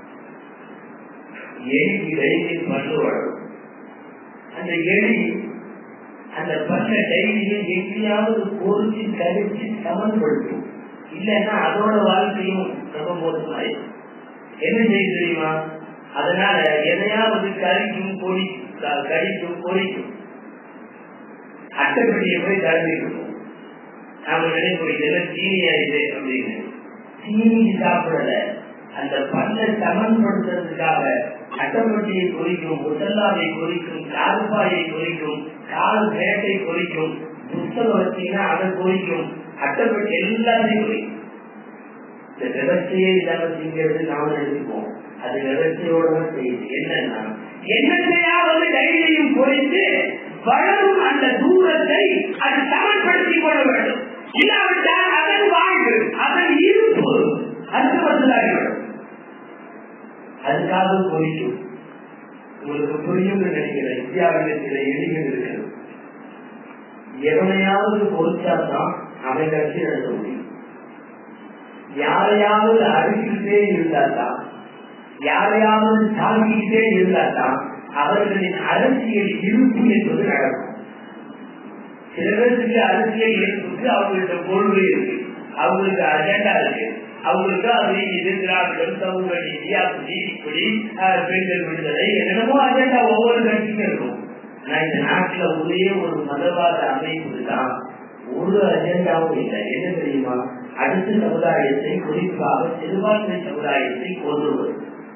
எலிக்கு டெய்லி பல்லு வளரும் அந்த எலி அந்த பல்ல டெய்லியும் எங்கேயாவது பொருத்தி கழிச்சு சமன்படுத்தும் இல்லைன்னா அதோட வாழ்க்கையும் ரொம்ப மோசமாயிடும் என்ன செய்ய தெரியுமா அதனால எதையாவது கறிக்கும் பொறி கறிக்கும் பொறிக்கும் அட்டைப்பட்டியை போய் கலந்துருக்கும் நாம நினைப்போம் இதெல்லாம் சீனியா இது அப்படின்னு சீனி சாப்பிடல அந்த பல்லை சமன்படுத்துறதுக்காக அட்டப்பட்டியை குறிக்கும் முசல்லாவை குறிக்கும் கால்பாயை குறிக்கும் கால் பேட்டை குறிக்கும் புத்தகம் வச்சீங்கன்னா அதை குறிக்கும் அட்டப்பட்டி எல்லாத்தையும் குறிக்கும் இந்த விவசாயே இல்லாம திங்கிறது நாம எடுத்துப்போம் அது விவசாயோட செய்யுது என்னன்னா என்னத்தையாவது கையிலையும் பொறித்து வளரும் அந்த தூரத்தை அது சமன்படுத்திக் கொள்ள வேண்டும் இல்லாவிட்டால் அதன் வாழ்வு அதன் இருப்பு அர்த்தமற்றதாகிவிடும் அதுக்காக பொறிக்கும் உங்களுக்கு புரியும் நினைக்கிறேன் இந்தியாவில் சில எளிகள் இருக்கிறது எவனையாவது பொறிச்சாதான் அவன் கட்சி நடத்த முடியும் யாரையாவது அழிக்கிட்டே இருந்தாதான் யாரையாவது தாக்கிக்கிட்டே இருந்தாதான் அவர்களின் அரசியல் இருப்பு என்பது நடக்கும் சில பேருக்கு அரசியல் இருப்புக்கு அவங்கள்ட்ட கொள்கை இருக்கு அவங்களுக்கு அஜெண்டா இருக்கு அவங்களுக்கு அது இது திராவிடம் சமூக நீதி அப்படி இப்படி பெண்கள் விடுதலை என்னென்னமோ அஜெண்டா ஒவ்வொரு கட்சிக்கும் இருக்கும் ஆனா இந்த நாட்டுல ஒரே ஒரு மதவாத அமைப்பு தான் ஒரு அஜெண்டாவும் இல்லை என்ன தெரியுமா அடுத்த சமுதாயத்தை குறிப்பாக சிறுபான்மை சமுதாயத்தை கொண்டுவது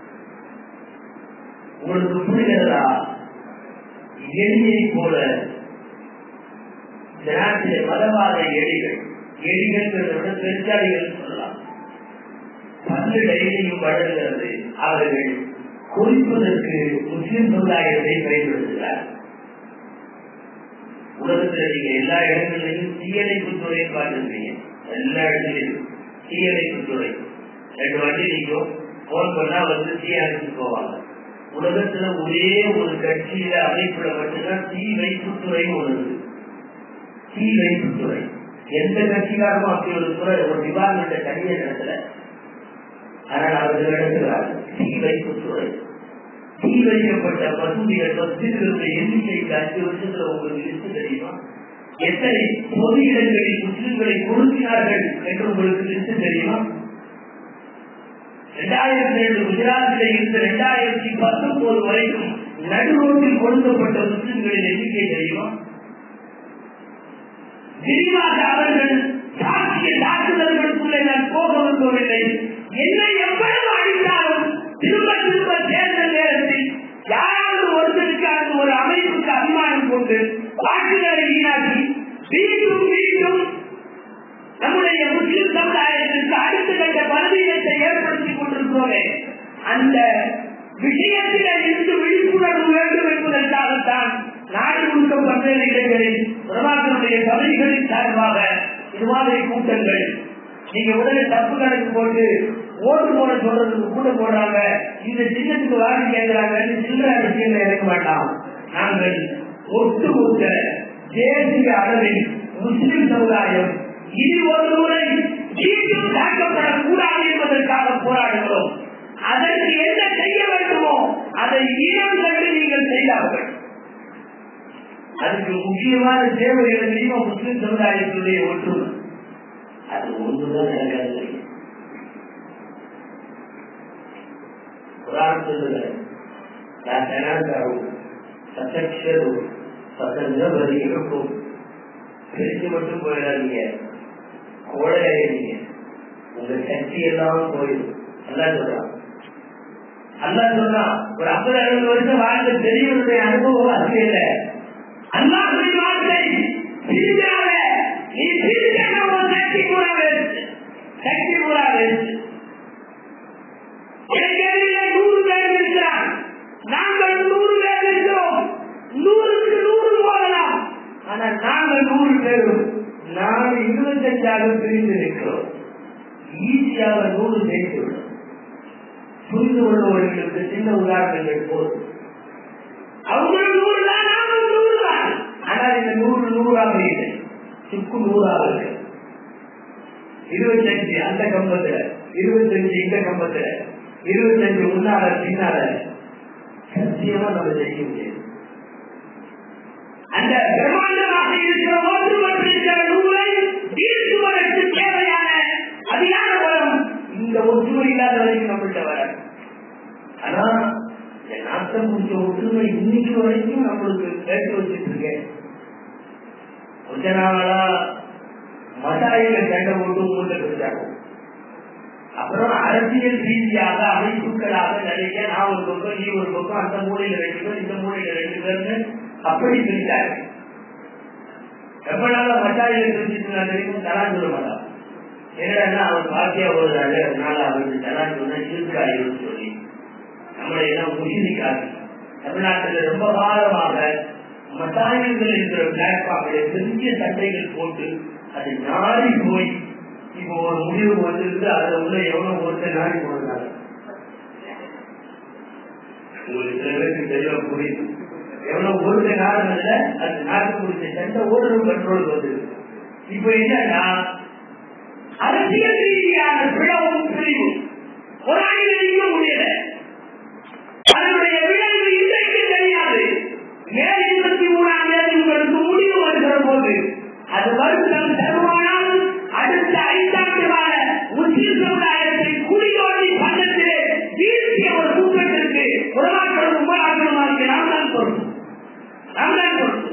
உங்களுக்கு புரிகிறதா எளியை போல இந்த நாட்டிலே மதவாத எலிகள் எலிகள் விட பெருச்சாளிகள் சொல்லலாம் பல்லு டைரியும் வளர்கிறது அவர்கள் குறிப்பதற்கு முஸ்லிம் சமுதாயத்தை பயன்படுத்துகிறார் உலகத்தில் நீங்க எல்லா இடங்களிலையும் தீயணைப்புத்துறை பார்த்துருக்கீங்க எல்லா இடத்துலையும் தீயணைப்புத்துறை ரெண்டு வண்டி நீக்கும் போன் பண்ணா வந்து தீ அணைச்சு போவாங்க உலகத்துல ஒரே ஒரு கட்சியில அமைப்புல மட்டும்தான் தீ வைப்புத்துறை ஒன்று தீ வைப்புத்துறை எந்த கட்சிக்காரமும் அப்படி ஒரு துறை ஒரு டிபார்ட்மெண்ட் தனியே நடத்தல ஆனால் அவர்கள் நடத்துகிறார்கள் தீ வைப்பு துறை தீ வைக்கப்பட்ட மசூதிகள் மஸ்ஜிதுகளுடைய எண்ணிக்கை இந்த அஞ்சு வருஷத்துல உங்களுக்கு லிஸ்ட் தெரியுமா எத்தனை பொது இடங்களில் முஸ்லிம்களை கொளுத்தினார்கள் என்று உங்களுக்கு லிஸ்ட் தெரியுமா இரண்டாயிரத்தி ஏழு குஜராத்தில் இருந்து இரண்டாயிரத்தி பத்தொன்பது வரைக்கும் நடுரோட்டில் கொடுக்கப்பட்ட முஸ்லிம்களின் எண்ணிக்கை தெரியுமா விரிவாக அவர்கள் தாக்கிய தாக்குதல்களுக்குள்ளே நான் போக விரும்பவில்லை என்னை எவ்வளவு அடித்தாலும் திரும்ப திரும்ப தேர்தல் நேரத்தில் யாராவது ஒருத்தருக்கு அந்த ஒரு அமைப்புக்கு அபிமானம் கொண்டு வாக்குகளை வீணாக்கி மீண்டும் மீண்டும் நம்முடைய முஸ்லிம் சமுதாயத்திற்கு அடுத்த கட்ட பலவீனத்தை ஏற்படுத்திக் கொண்டிருக்கிறோமே அந்த விஷயத்தில் இருந்து விழிப்புணர்வு வேண்டும் என்பதற்காகத்தான் நாடு முழுக்க பல்வேறு இடங்களில் பிரபாகருடைய சபைகளின் சார்பாக இது மாதிரி கூட்டங்கள் நீங்க உடனே தப்பு கணக்கு போட்டு ஓட்டு போட சொல்றதுக்கு கூட போடுறாங்க இந்த சின்னத்துக்கு வாங்கி கேட்கிறாங்க சில்லற அரசியல் இருக்க வேண்டாம் நாங்கள் ஒட்டுமொத்த தேசிய அளவில் முஸ்லிம் சமுதாயம் இது ஒரு முறை மீண்டும் தாக்கப்படக்கூடாது என்பதற்காக போராடுகிறோம் அதற்கு என்ன செய்ய வேண்டுமோ அதை ஈரம் கண்டு நீங்கள் செய்தார்கள் அதுக்கு முக்கியமான தேவை தெரியுமா முஸ்லிம் சமுதாயத்தினுடைய ஒற்றுமை அது ஒன்றுதான் நடக்காது குரான் சொல்லுங்க நான் தனாக்காரும் சத்தக்ஷரும் சத்தங்க வரிகளுக்கும் பிரிச்சு மட்டும் போயிடாதீங்க கோழையாயிருங்க உங்க சக்தி எல்லாம் போயிடும் அல்லா சொல்றான் அல்லா சொல்றான் ஒரு ஐம்பது அறுபது வருஷம் வாழ்ந்த பெரியவருடைய அனுபவம் அது இல்லை அல்லாஹுடைய வார்த்தை பிரிஞ்சாத நீ பிரிஞ்சாத உன் சக்தி பூரா வேஸ்ட் சக்தி பூரா வேஸ்ட் எங்களிலே நூறு பேர் இருக்கிறான் நாங்கள் நூறு பேர் இருக்கிறோம் நூறுக்கு நூறு போகலாம் ஆனால் நாங்கள் நூறு பேரும் நாங்கள் இருபத்தஞ்சாக பிரிந்து இருக்கிறோம் ஈஸியாக நூறு ஜெயித்துவிடும் புரிந்து கொள்பவர்களுக்கு சின்ன உதாரணங்கள் போதும் அவங்களும் நூறு தான் நாமும் நூறு தான் ஆனால் இந்த நூறு நூறாக இல்லை சுக்கு நூறாக இருக்கு இருபத்தஞ்சு அந்த கம்பத்துல இருபத்தஞ்சு இந்த கம்பத்துல இருபத்தஞ்சு முன்னால பின்னால சத்தியமா நம்ம ஜெயிக்க முடியாது அந்த பிரம்மாண்டமாக இருக்கிற ஒற்றுமற்ற இருக்கிற நூலை வீழ்த்துவதற்கு தேவையான அதிகார பலம் இந்த ஒற்றுமை இல்லாத வரைக்கும் நம்மள்கிட்ட வர ஆனா இந்த நாட்டம் முடிச்ச ஒற்றுமை இன்னைக்கு வரைக்கும் நம்மளுக்கு கேட்டு வச்சுட்டு இருக்கேன் கொஞ்ச நாளா மசாயில சண்டை போட்டு மூட்டை வச்சாங்க அப்புறம் அரசியல் ரீதியாக அமைப்புகளாக நிறைய நான் ஒரு பக்கம் நீ ஒரு பக்கம் அந்த மூலையில ரெண்டு பேர் இந்த மூலையில ரெண்டு பேர்னு அப்படி பிரித்தாங்க ரொம்ப நாளா மசாயில பிரிச்சுட்டு நான் தெரியும் தலான் சொல்ல மாட்டான் என்னடா அவன் பாத்தியா ஓடுறாரு அதனால அவருக்கு தலான் சொன்னா இருக்காருன்னு சொல்லி நம்மளை எல்லாம் முஷிதிக்காது தமிழ்நாட்டில் ரொம்ப காலமாக மசாயங்கள் என்கிற பிளாட்ஃபார்மில் பெரிய சட்டைகள் போட்டு அது நாடி போய் இப்போ ஒரு முடிவு வந்திருந்து அதுல உள்ள எவ்வளவு ஒருத்தர் நாடி போடுறாங்க உங்களுக்கு சில பேருக்கு தெளிவா புரியுது எவ்வளவு ஒருத்தர் நாடுறதுல அது நாட்டு குறித்த சண்டை ஓடுறது கண்ட்ரோல் வருது இப்ப என்னன்னா அரசியல் ரீதியான பிளவும் பிரிவும் ஒரு ஆண்டு நீங்க முடியல அதனுடைய விளைவு இன்றைக்கு தெரியாது மே இருபத்தி மூணாம் தேதி உங்களுக்கு முடிவு வருகிற போது அது வருஷம் தருவானால் அடுத்த ஐந்தாண்டு கால முஸ்லிம் சமுதாயத்தை குடியோடி பள்ளத்திலே வீழ்த்திய ஒரு கூட்டத்திற்கு உருவாக்களும் உபராக்களும் நாம் தான் பொறுப்பு நாம் தான் பொறுப்பு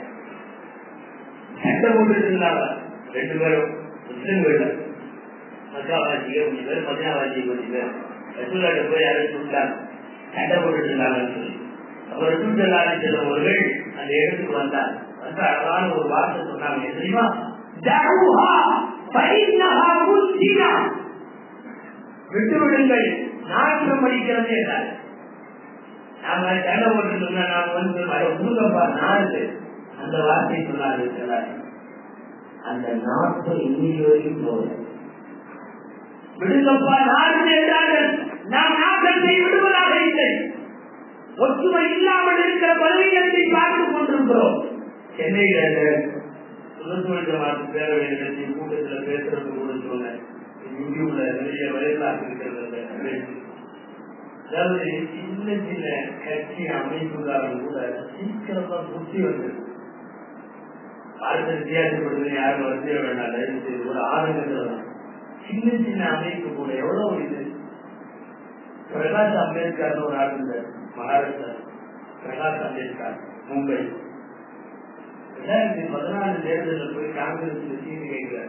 சட்டம் போட்டு இருந்தாங்க ரெண்டு பேரும் முஸ்லிம்கள் மக்காவாசிய கொஞ்சம் பேர் மதினாவாசிய கொஞ்சம் பேர் ரசூலாட்ட போய் யாரும் சொல்லிட்டாங்க சண்டை போட்டு இருந்தாங்கன்னு சொல்லி அப்ப ரசூல் செல்லாதி செல்வர்கள் அந்த இடத்துக்கு வந்தார் வந்து அழகான ஒரு வார்த்தை சொன்னாங்க தெரியுமா தருஹா பைன்னஹா முஸ்லிமா விட்டு விடுங்கள் நாற்றம் அடிக்கிறது என்றார் நாம சண்டை போட்டு சொன்னா நாம வந்து அதை முருகப்பா நாடு அந்த வார்த்தை சொன்னாரு சொன்னார் அந்த நாட்டம் இன்னைக்கு வரைக்கும் போகல விடுங்கப்பா நாடு என்றார்கள் நாம் நாட்டத்தை விடுவதாக இல்லை ஒற்றுமை இல்லாமல் இருக்கிற பலவீனத்தை பார்த்துக் கொண்டிருக்கிறோம் சென்னையில சுதந்திர மாற்று பேரவை நிகழ்ச்சி கூட்டத்தில் பேசுறது கூட சொன்னேன் யூடியூப்ல நிறைய வயலாக இருக்கிறது அந்த நிகழ்ச்சி அதாவது சின்ன சின்ன கட்சி அமைப்புகாரன் கூட சீக்கிரமா புத்தி வந்தது அடுத்த வித்தியாசப்படுறது யாரும் வசதிய வேண்டாம் தயவு செய்து ஒரு ஆளுங்கள் சின்ன சின்ன அமைப்பு கூட எவ்வளவு இது பிரகாஷ் அம்பேத்கர் ஒரு ஆள் இருந்தார் மகாராஷ்டிரா பிரகாஷ் அம்பேத்கர் மும்பை ரெண்டாயிரத்தி பதினாலு தேர்தலில் போய் காங்கிரஸ் சீட்டு கேட்கிறார்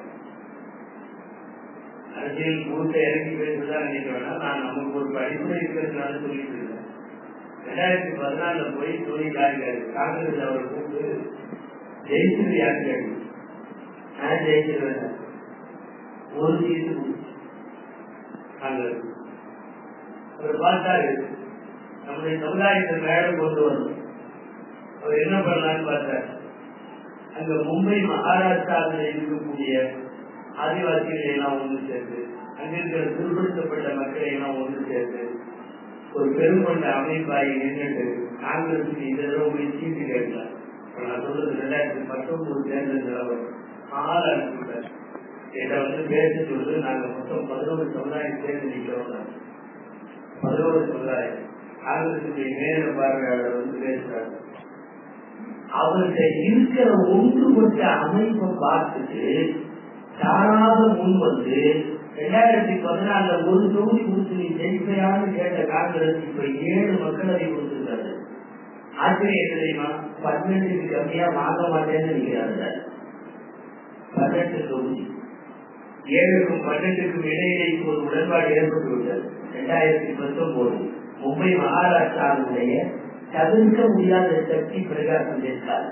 அரசியல் மூத்த இறங்கி பேசுறதா நினைக்க வேணாம் நான் நமக்கு ஒரு அடிப்படை இருக்கிறதுனால சொல்லிட்டு இருக்கேன் ரெண்டாயிரத்தி பதினாலுல போய் சொல்லி காரிக்காரு காங்கிரஸ் அவர் கூப்பிட்டு ஜெயிச்சது யாரு கேட்டு நான் ஜெயிச்சிருவேன் ஒரு சீட்டு காங்கிரஸ் அவர் பார்த்தாரு நம்முடைய சமுதாயத்தை மேல கொண்டு வரணும் அவர் என்ன பண்ணலான்னு பார்த்தார் அங்க மும்பை மகாராஷ்டிராவில் இருக்கக்கூடிய ஆதிவாசிகளை எல்லாம் ஒன்று சேர்த்து அங்க இருக்கிற பிற்படுத்தப்பட்ட மக்களை எல்லாம் ஒன்று சேர்த்து ஒரு பெருங்கொண்ட அமைப்பாகி நின்றுட்டு காங்கிரஸுக்கு இந்த தடவை போய் சீட்டு கேட்கலாம் நான் சொல்றது ரெண்டாயிரத்தி பத்தொன்பது தேர்தல் நிலவரம் ஆள் அனுப்பிவிட்டார் இதை வந்து பேச சொல்றது நாங்க மொத்தம் பதினோரு சமுதாயம் சேர்ந்து நிற்கிறோம் பதினோரு சமுதாயம் காங்கிரசுடைய நேர பார்வையாளர் வந்து பேசுறாரு அவர்கிட்ட இருக்கிற ஒன்றுபட்ட அமைப்பை பார்த்துட்டு தானாக முன் வந்து ரெண்டாயிரத்தி பதினாலுல ஒரு தொகுதி கொடுத்து நீ ஜெயிப்பையான்னு கேட்ட காங்கிரஸ் இப்ப ஏழு மக்களவை கொடுத்திருக்காரு ஆச்சரியம் தெரியுமா பன்னெண்டுக்கு கம்மியா வாங்க மாட்டேன்னு நினைக்கிறாங்க பன்னெண்டு தொகுதி ஏழுக்கும் பன்னெண்டுக்கும் இடையிலே ஒரு உடன்பாடு ஏற்பட்டு விட்டது ரெண்டாயிரத்தி பத்தொன்பது மும்பை மகாராஷ்டிராவுடைய தவிர்க்க முடியாத சக்தி பிரகாஷ் அம்பேத்கர்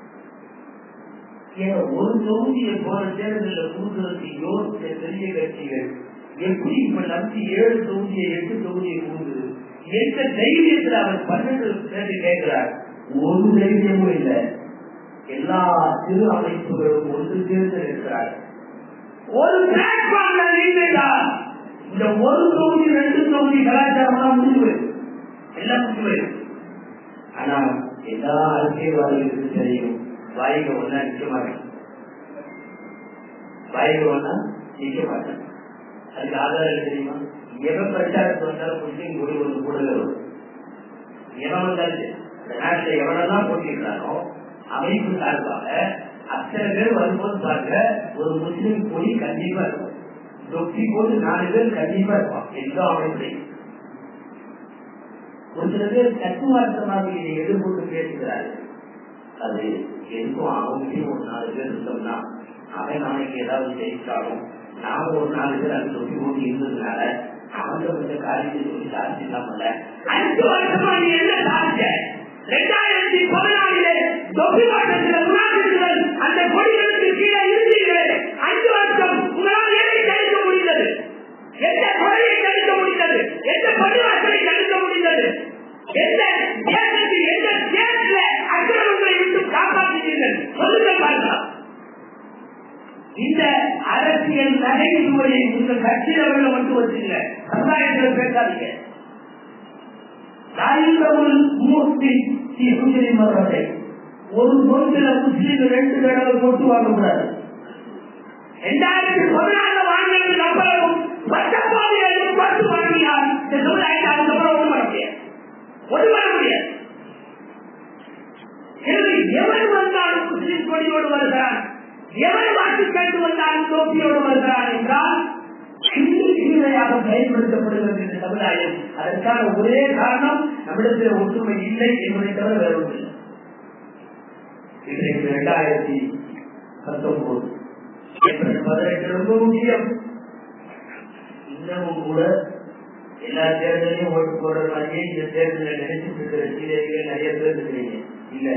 ஏன்னா ஒரு தொகுதியை போன தேர்தலில் கொடுக்கறதுக்கு யோசிச்ச பெரிய கட்சிகள் எப்படி இப்ப நம்பி ஏழு தொகுதியை எட்டு தொகுதியை கொடுக்குது எந்த தைரியத்தில் அவர் பன்னெண்டு சேர்த்து கேட்கிறார் ஒரு தைரியமும் இல்லை எல்லா சிறு அமைப்புகளும் ஒன்று சேர்ந்து இருக்கிறார் ஒரு பிளாட்ஃபார்ம்ல நின்றுட்டார் இந்த ஒரு தொகுதி ரெண்டு தொகுதி கலாச்சாரம் முடிஞ்சு போயிடும் எல்லாம் முடிஞ்சு போயிடும் ஆனா எல்லா அரசியல்வாதிகளுக்கும் தெரியும் வாய்க்கு ஒன்னா நிக்க மாட்டேன் வாய்க்கு ஒன்னா நிக்க மாட்டேன் அதுக்கு ஆதாரம் தெரியுமா எவன் பிரச்சாரத்து வந்தாலும் முஸ்லீம் கொடி ஒன்று கூடவே வரும் எவன் வந்தாலும் இந்த நாட்டில் எவனெல்லாம் போட்டிருக்கானோ அமைப்பு சார்பாக அத்தனை பேர் வரும்போது பாருங்க ஒரு முஸ்லீம் கொடி கண்டிப்பா இருக்கும் தொப்பி போட்டு நாலு பேர் கண்டிப்பா இருப்பான் எந்த அமைப்புலையும் ஒரு சில பேர் தத்துவார்த்தமாக இதை எதிர்கொண்டு பேசுகிறார்கள் அது எதுக்கும் அவங்களையும் ஒரு நாலு பேர் இருந்தோம்னா அவன் நாளைக்கு ஏதாவது ஜெயிச்சாலும் நாம ஒரு நாலு பேர் அது தொப்பி போட்டு இருந்ததுனால அவங்க கொஞ்சம் காரியத்தை சொல்லி சாதிச்சிடலாமல்ல அஞ்சு வருஷமா நீ என்ன சாதிச்ச ரெண்டாயிரத்தி பதினாலிலே தொப்பி மாற்றத்தில் முன்னாள் அந்த கொடிகளுக்கு கீழே இருந்தீர்களே அஞ்சு வருஷம் உங்களால் எதை தடுக்க முடிந்தது எந்த கொலையை தடுக்க முடிந்தது எந்த பரிவாசனை தடுக்க முடிந்தது எந்த தேசத்தில் எந்த தேசத்துல அக்கிரமங்களை விட்டு காப்பாற்றினீர்கள் சொல்லுங்கள் பார்க்கலாம் இந்த அரசியல் நகைச்சுவையை உங்கள் கட்சியில மட்டும் வச்சுங்க சமுதாயத்தில் பேசாதீங்க தாயிந்தவள் மூர்த்தி ஸ்ரீ சுஜினி மரணத்தை ஒரு நோக்கில முஸ்லீம் ரெண்டு தடவை போட்டு வாங்கக்கூடாது இரண்டாயிரத்தி பதினாலு வாங்கினது நம்பரும் பத்தொன்பது எழுபது பத்து வாங்கினார் இந்த சமுதாயத்தை அதுக்கப்புறம் ஒண்ணு பண்ண முடியாது ஒண்ணு பண்ண முடியாது எனவே எவன் வந்தாலும் முஸ்லிம் கொடியோடு வருகிறான் எவன் வாக்கு கேட்டு வந்தாலும் டோப்பியோடு வருகிறான் என்றால் கீழையாக பயன்படுத்தப்படுகிறது இந்த சமுதாயம் அதற்கான ஒரே காரணம் நம்மிடத்தில் ஒற்றுமை இல்லை என்பதை தவிர வேற ஒன்று இல்லை இன்றைக்கு இரண்டாயிரத்தி பத்தொன்பது ஏப்ரல் பதினெட்டு ரொம்ப முக்கியம் இன்னமும் கூட எல்லா தேர்தலையும் ஓட்டு போடுற மாதிரியே இந்த தேர்தலில் நினைச்சிட்டு இருக்கிற சீரியர்கள் நிறைய பேர் இருக்கிறீங்க இல்ல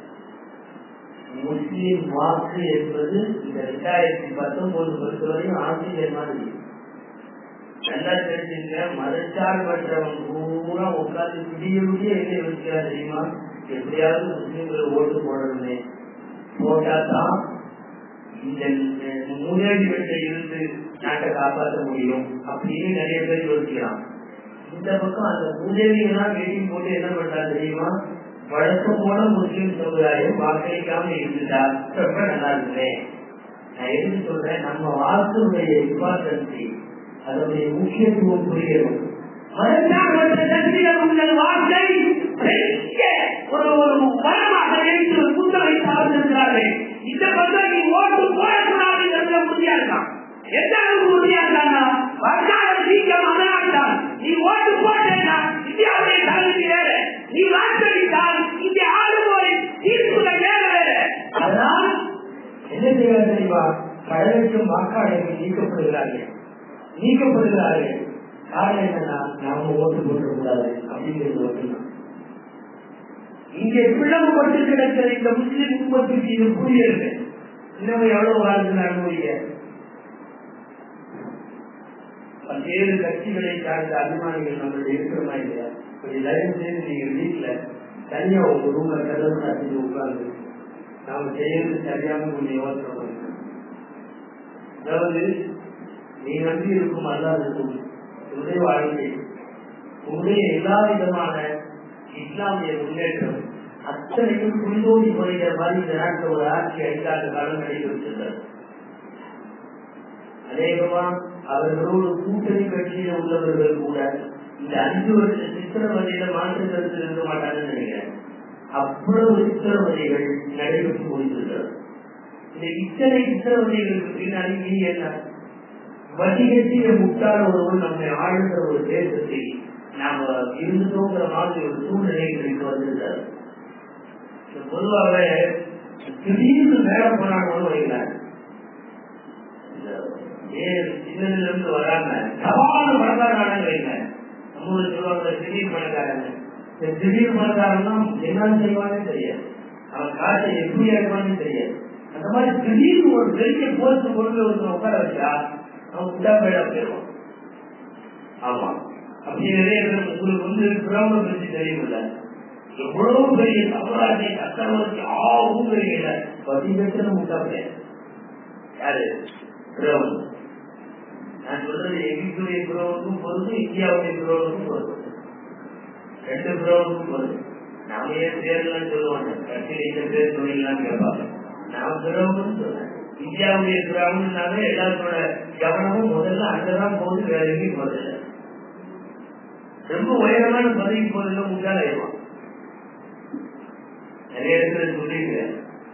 முஸ்லீம் வாக்கு என்பது இந்த ரெண்டாயிரத்தி பத்தொன்பது பொறுத்தவரையும் ஆசிரியர் மாதிரி நல்லா தெரிஞ்சுங்க மதச்சார்பற்றவன் பூரா உட்கார்ந்து விடிய விடிய என்ன வச்சுக்கிறா தெரியுமா எப்படியாவது முஸ்லீம்களை ஓட்டு போடணுமே போட்டா தான் இந்த முதலீடுகள்ல இருந்து நாட்டை காப்பாற்ற முடியும் அப்படின்னு நிறைய பேர் யோசிக்கிறான் இந்த பக்கம் அந்த முதலீடுலாம் வெட்டி போட்டு என்ன பண்றா தெரியுமா வழக்கம் போல முஸ்லிம் சமுதாயம் வாக்களிக்காம இருந்துட்டா ரொம்ப நல்லா இருக்குமே நான் எதுக்கு சொல்றேன் நம்ம வாக்குடைய இம்பார்ட்டன்சி அதனுடைய முக்கியத்துவம் புரியணும் மதச்சார்பற்ற சக்திகள் உங்கள் வார்த்தை பெரிய ஒரு ஒரு வரமாக எடுத்து ஒரு புத்தகை சார்ந்திருக்கிறார்கள் இந்த பக்கம் நீ ஓட்டு போடக்கூடாது என்ற முடியாதுதான் எந்த அளவுக்கு முடியாதுன்னா வரலாறு சீக்கிரம் அதனால்தான் நீ ஓட்டு போட்டேன்னா இந்தியாவுடைய தலைவி வேற நீ வாக்களித்தால் இங்கே ஆளுவோரை தீர்ப்புகள் வேற வேற அதனால் என்ன செய்வார் தெரியுமா கடலுக்கும் வாக்காளர்கள் நீக்கப்படுகிறார்கள் நீக்கப்படுகிறார்கள் காரணம் என்னன்னா நாம ஓட்டு போட்டக்கூடாது அப்படிங்கிறது மட்டும்தான் இங்கே பிளவுபட்டு கிடக்கிற இந்த முஸ்லிம் குடும்பத்துக்கு இது புரியுது இன்னும் எவ்வளவு வாழ்ந்து அனுபவிக்க பல்வேறு கட்சிகளை சார்ந்த அபிமானிகள் நம்மளுடைய இருக்கிறமா இல்லையா கொஞ்சம் தயவு செய்து நீங்க வீட்டுல தனியா உங்க ரூம்ல கதவு சாத்திட்டு உட்கார்ந்து நாம செய்யறது சரியான கொஞ்சம் யோசனை பண்ணுங்க அதாவது நீ நம்பி இருக்கும் அல்லாததும் உன்னுடைய வாழ்க்கை உன்னுடைய எல்லா விதமான இஸ்லாமிய முன்னேற்றம் அத்தனையும் குளிதோடி போகிற மாதிரி இந்த நாட்டில் ஒரு ஆட்சி ஐந்தாண்டு காலம் நடைபெற்றிருந்தது அநேகமா அவர்களோடு கூட்டணி கட்சியில் உள்ளவர்கள் கூட இந்த அஞ்சு வருஷ சித்திரவதையில மாற்று கருத்து இருக்க மாட்டாங்கன்னு நினைக்கிறேன் அவ்வளவு சித்திரவதைகள் நடைபெற்று கொண்டிருக்கிறது இந்த இத்தனை சித்திரவதைகளுக்கு பின்னாடி நீ என்ன வடிகட்டிய முட்டாள் ஒருவன் நம்மை ஆழ்ந்த ஒரு தேசத்தை நாம இருந்துட்டோங்கிற மாதிரி ஒரு சூழ்நிலைகளுக்கு வந்திருந்தார் பொதுவாக திடீர்னு மேல போனாங்கன்னு வைக்கிறார் சின்னதுல இருந்து வராம சவால் பணக்காரனாக வைங்க நம்ம ஊர்ல சொல்லுவாங்க திடீர் பணக்காரங்க இந்த திடீர் பணக்காரன் என்ன செய்வானே தெரியாது அவன் காசை எப்படி இறக்குவானே தெரியாது அந்த மாதிரி திடீர்னு ஒரு பெரிய போஸ்ட் கொண்டு ஒருத்தர் உட்கார வச்சா அவன் விட்டா போயிடா போயிடுவான் ஆமா அப்படி நிறைய பேர் உங்களுக்கு வந்து கிரௌண்ட் பற்றி தெரியுமில்ல எவ்வளவு பெரிய சமராஜை சக்கரவர்த்தி ஆ ஊங்குறீங்கல்ல பதினெட்டு முட்டா போயிடு யாரு கிரௌண்ட் நான் சொல்றது எகிப்துடைய குரோவுக்கும் பொருது இந்தியாவுடைய குரோவுக்கும் பொருது ரெண்டு குரோவுக்கும் பொருது நாம ஏன் பேர்லாம் சொல்லுவாங்க கட்சியில் இந்த பேர் தொழிலாம் கேட்பாங்க நான் குரோவுன்னு சொல்றேன் இந்தியாவுடைய குரோவுன்னாவே எல்லாத்தோட கவனமும் முதல்ல அங்கதான் போகுது வேற எங்கேயும் போறதில்லை ரொம்ப உயரமான பதவிக்கு போறதுல முட்டாளாயிடுவான் நிறைய இடத்துல சொல்லியிருக்கிறேன்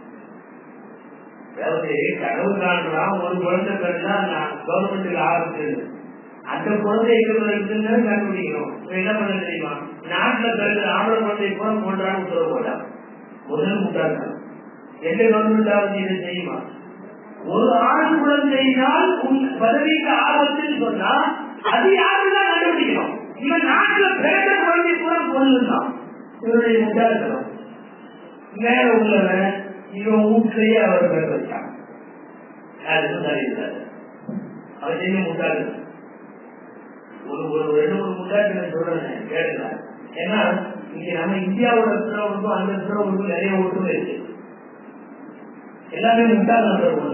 அதாவது கனவு காண்றான் ஒரு குழந்தை பிறந்தா நான் கவர்மெண்ட்டுக்கு ஆரம்பிச்சது அந்த குழந்தை எங்க இருக்குன்னு கண்டுபிடிக்கணும் என்ன பண்ண தெரியுமா நாட்டுல பிறந்த ஆம்பளை குழந்தை கூட போன்றான்னு உத்தரவு போட்டான் முதல் முட்டாள் எந்த கவர்மெண்ட் இதை செய்யுமா ஒரு ஆண் குழந்தையினால் உன் பதவிக்கு ஆபத்துன்னு சொன்னா அது யாருதான் கண்டுபிடிக்கணும் இவன் நாட்டுல பிறந்த குழந்தை கூட கொள்ளுந்தான் இவருடைய முட்டாள்தனம் மேல உள்ளவன் இவன் வீட்டிலேயே அவர் பேர் வச்சான் யாருக்கும் தெரியாது அவன் செய்ய முட்டாள் ஒரு ஒரு ரெண்டு மூணு முட்டாள் நான் சொல்றேன் கேளுங்க ஏன்னா இங்க நம்ம இந்தியாவோட பிறவருக்கும் அந்த பிறவருக்கும் நிறைய ஒற்றுமை இருக்கு எல்லாமே முட்டாள் அந்த ஒன்று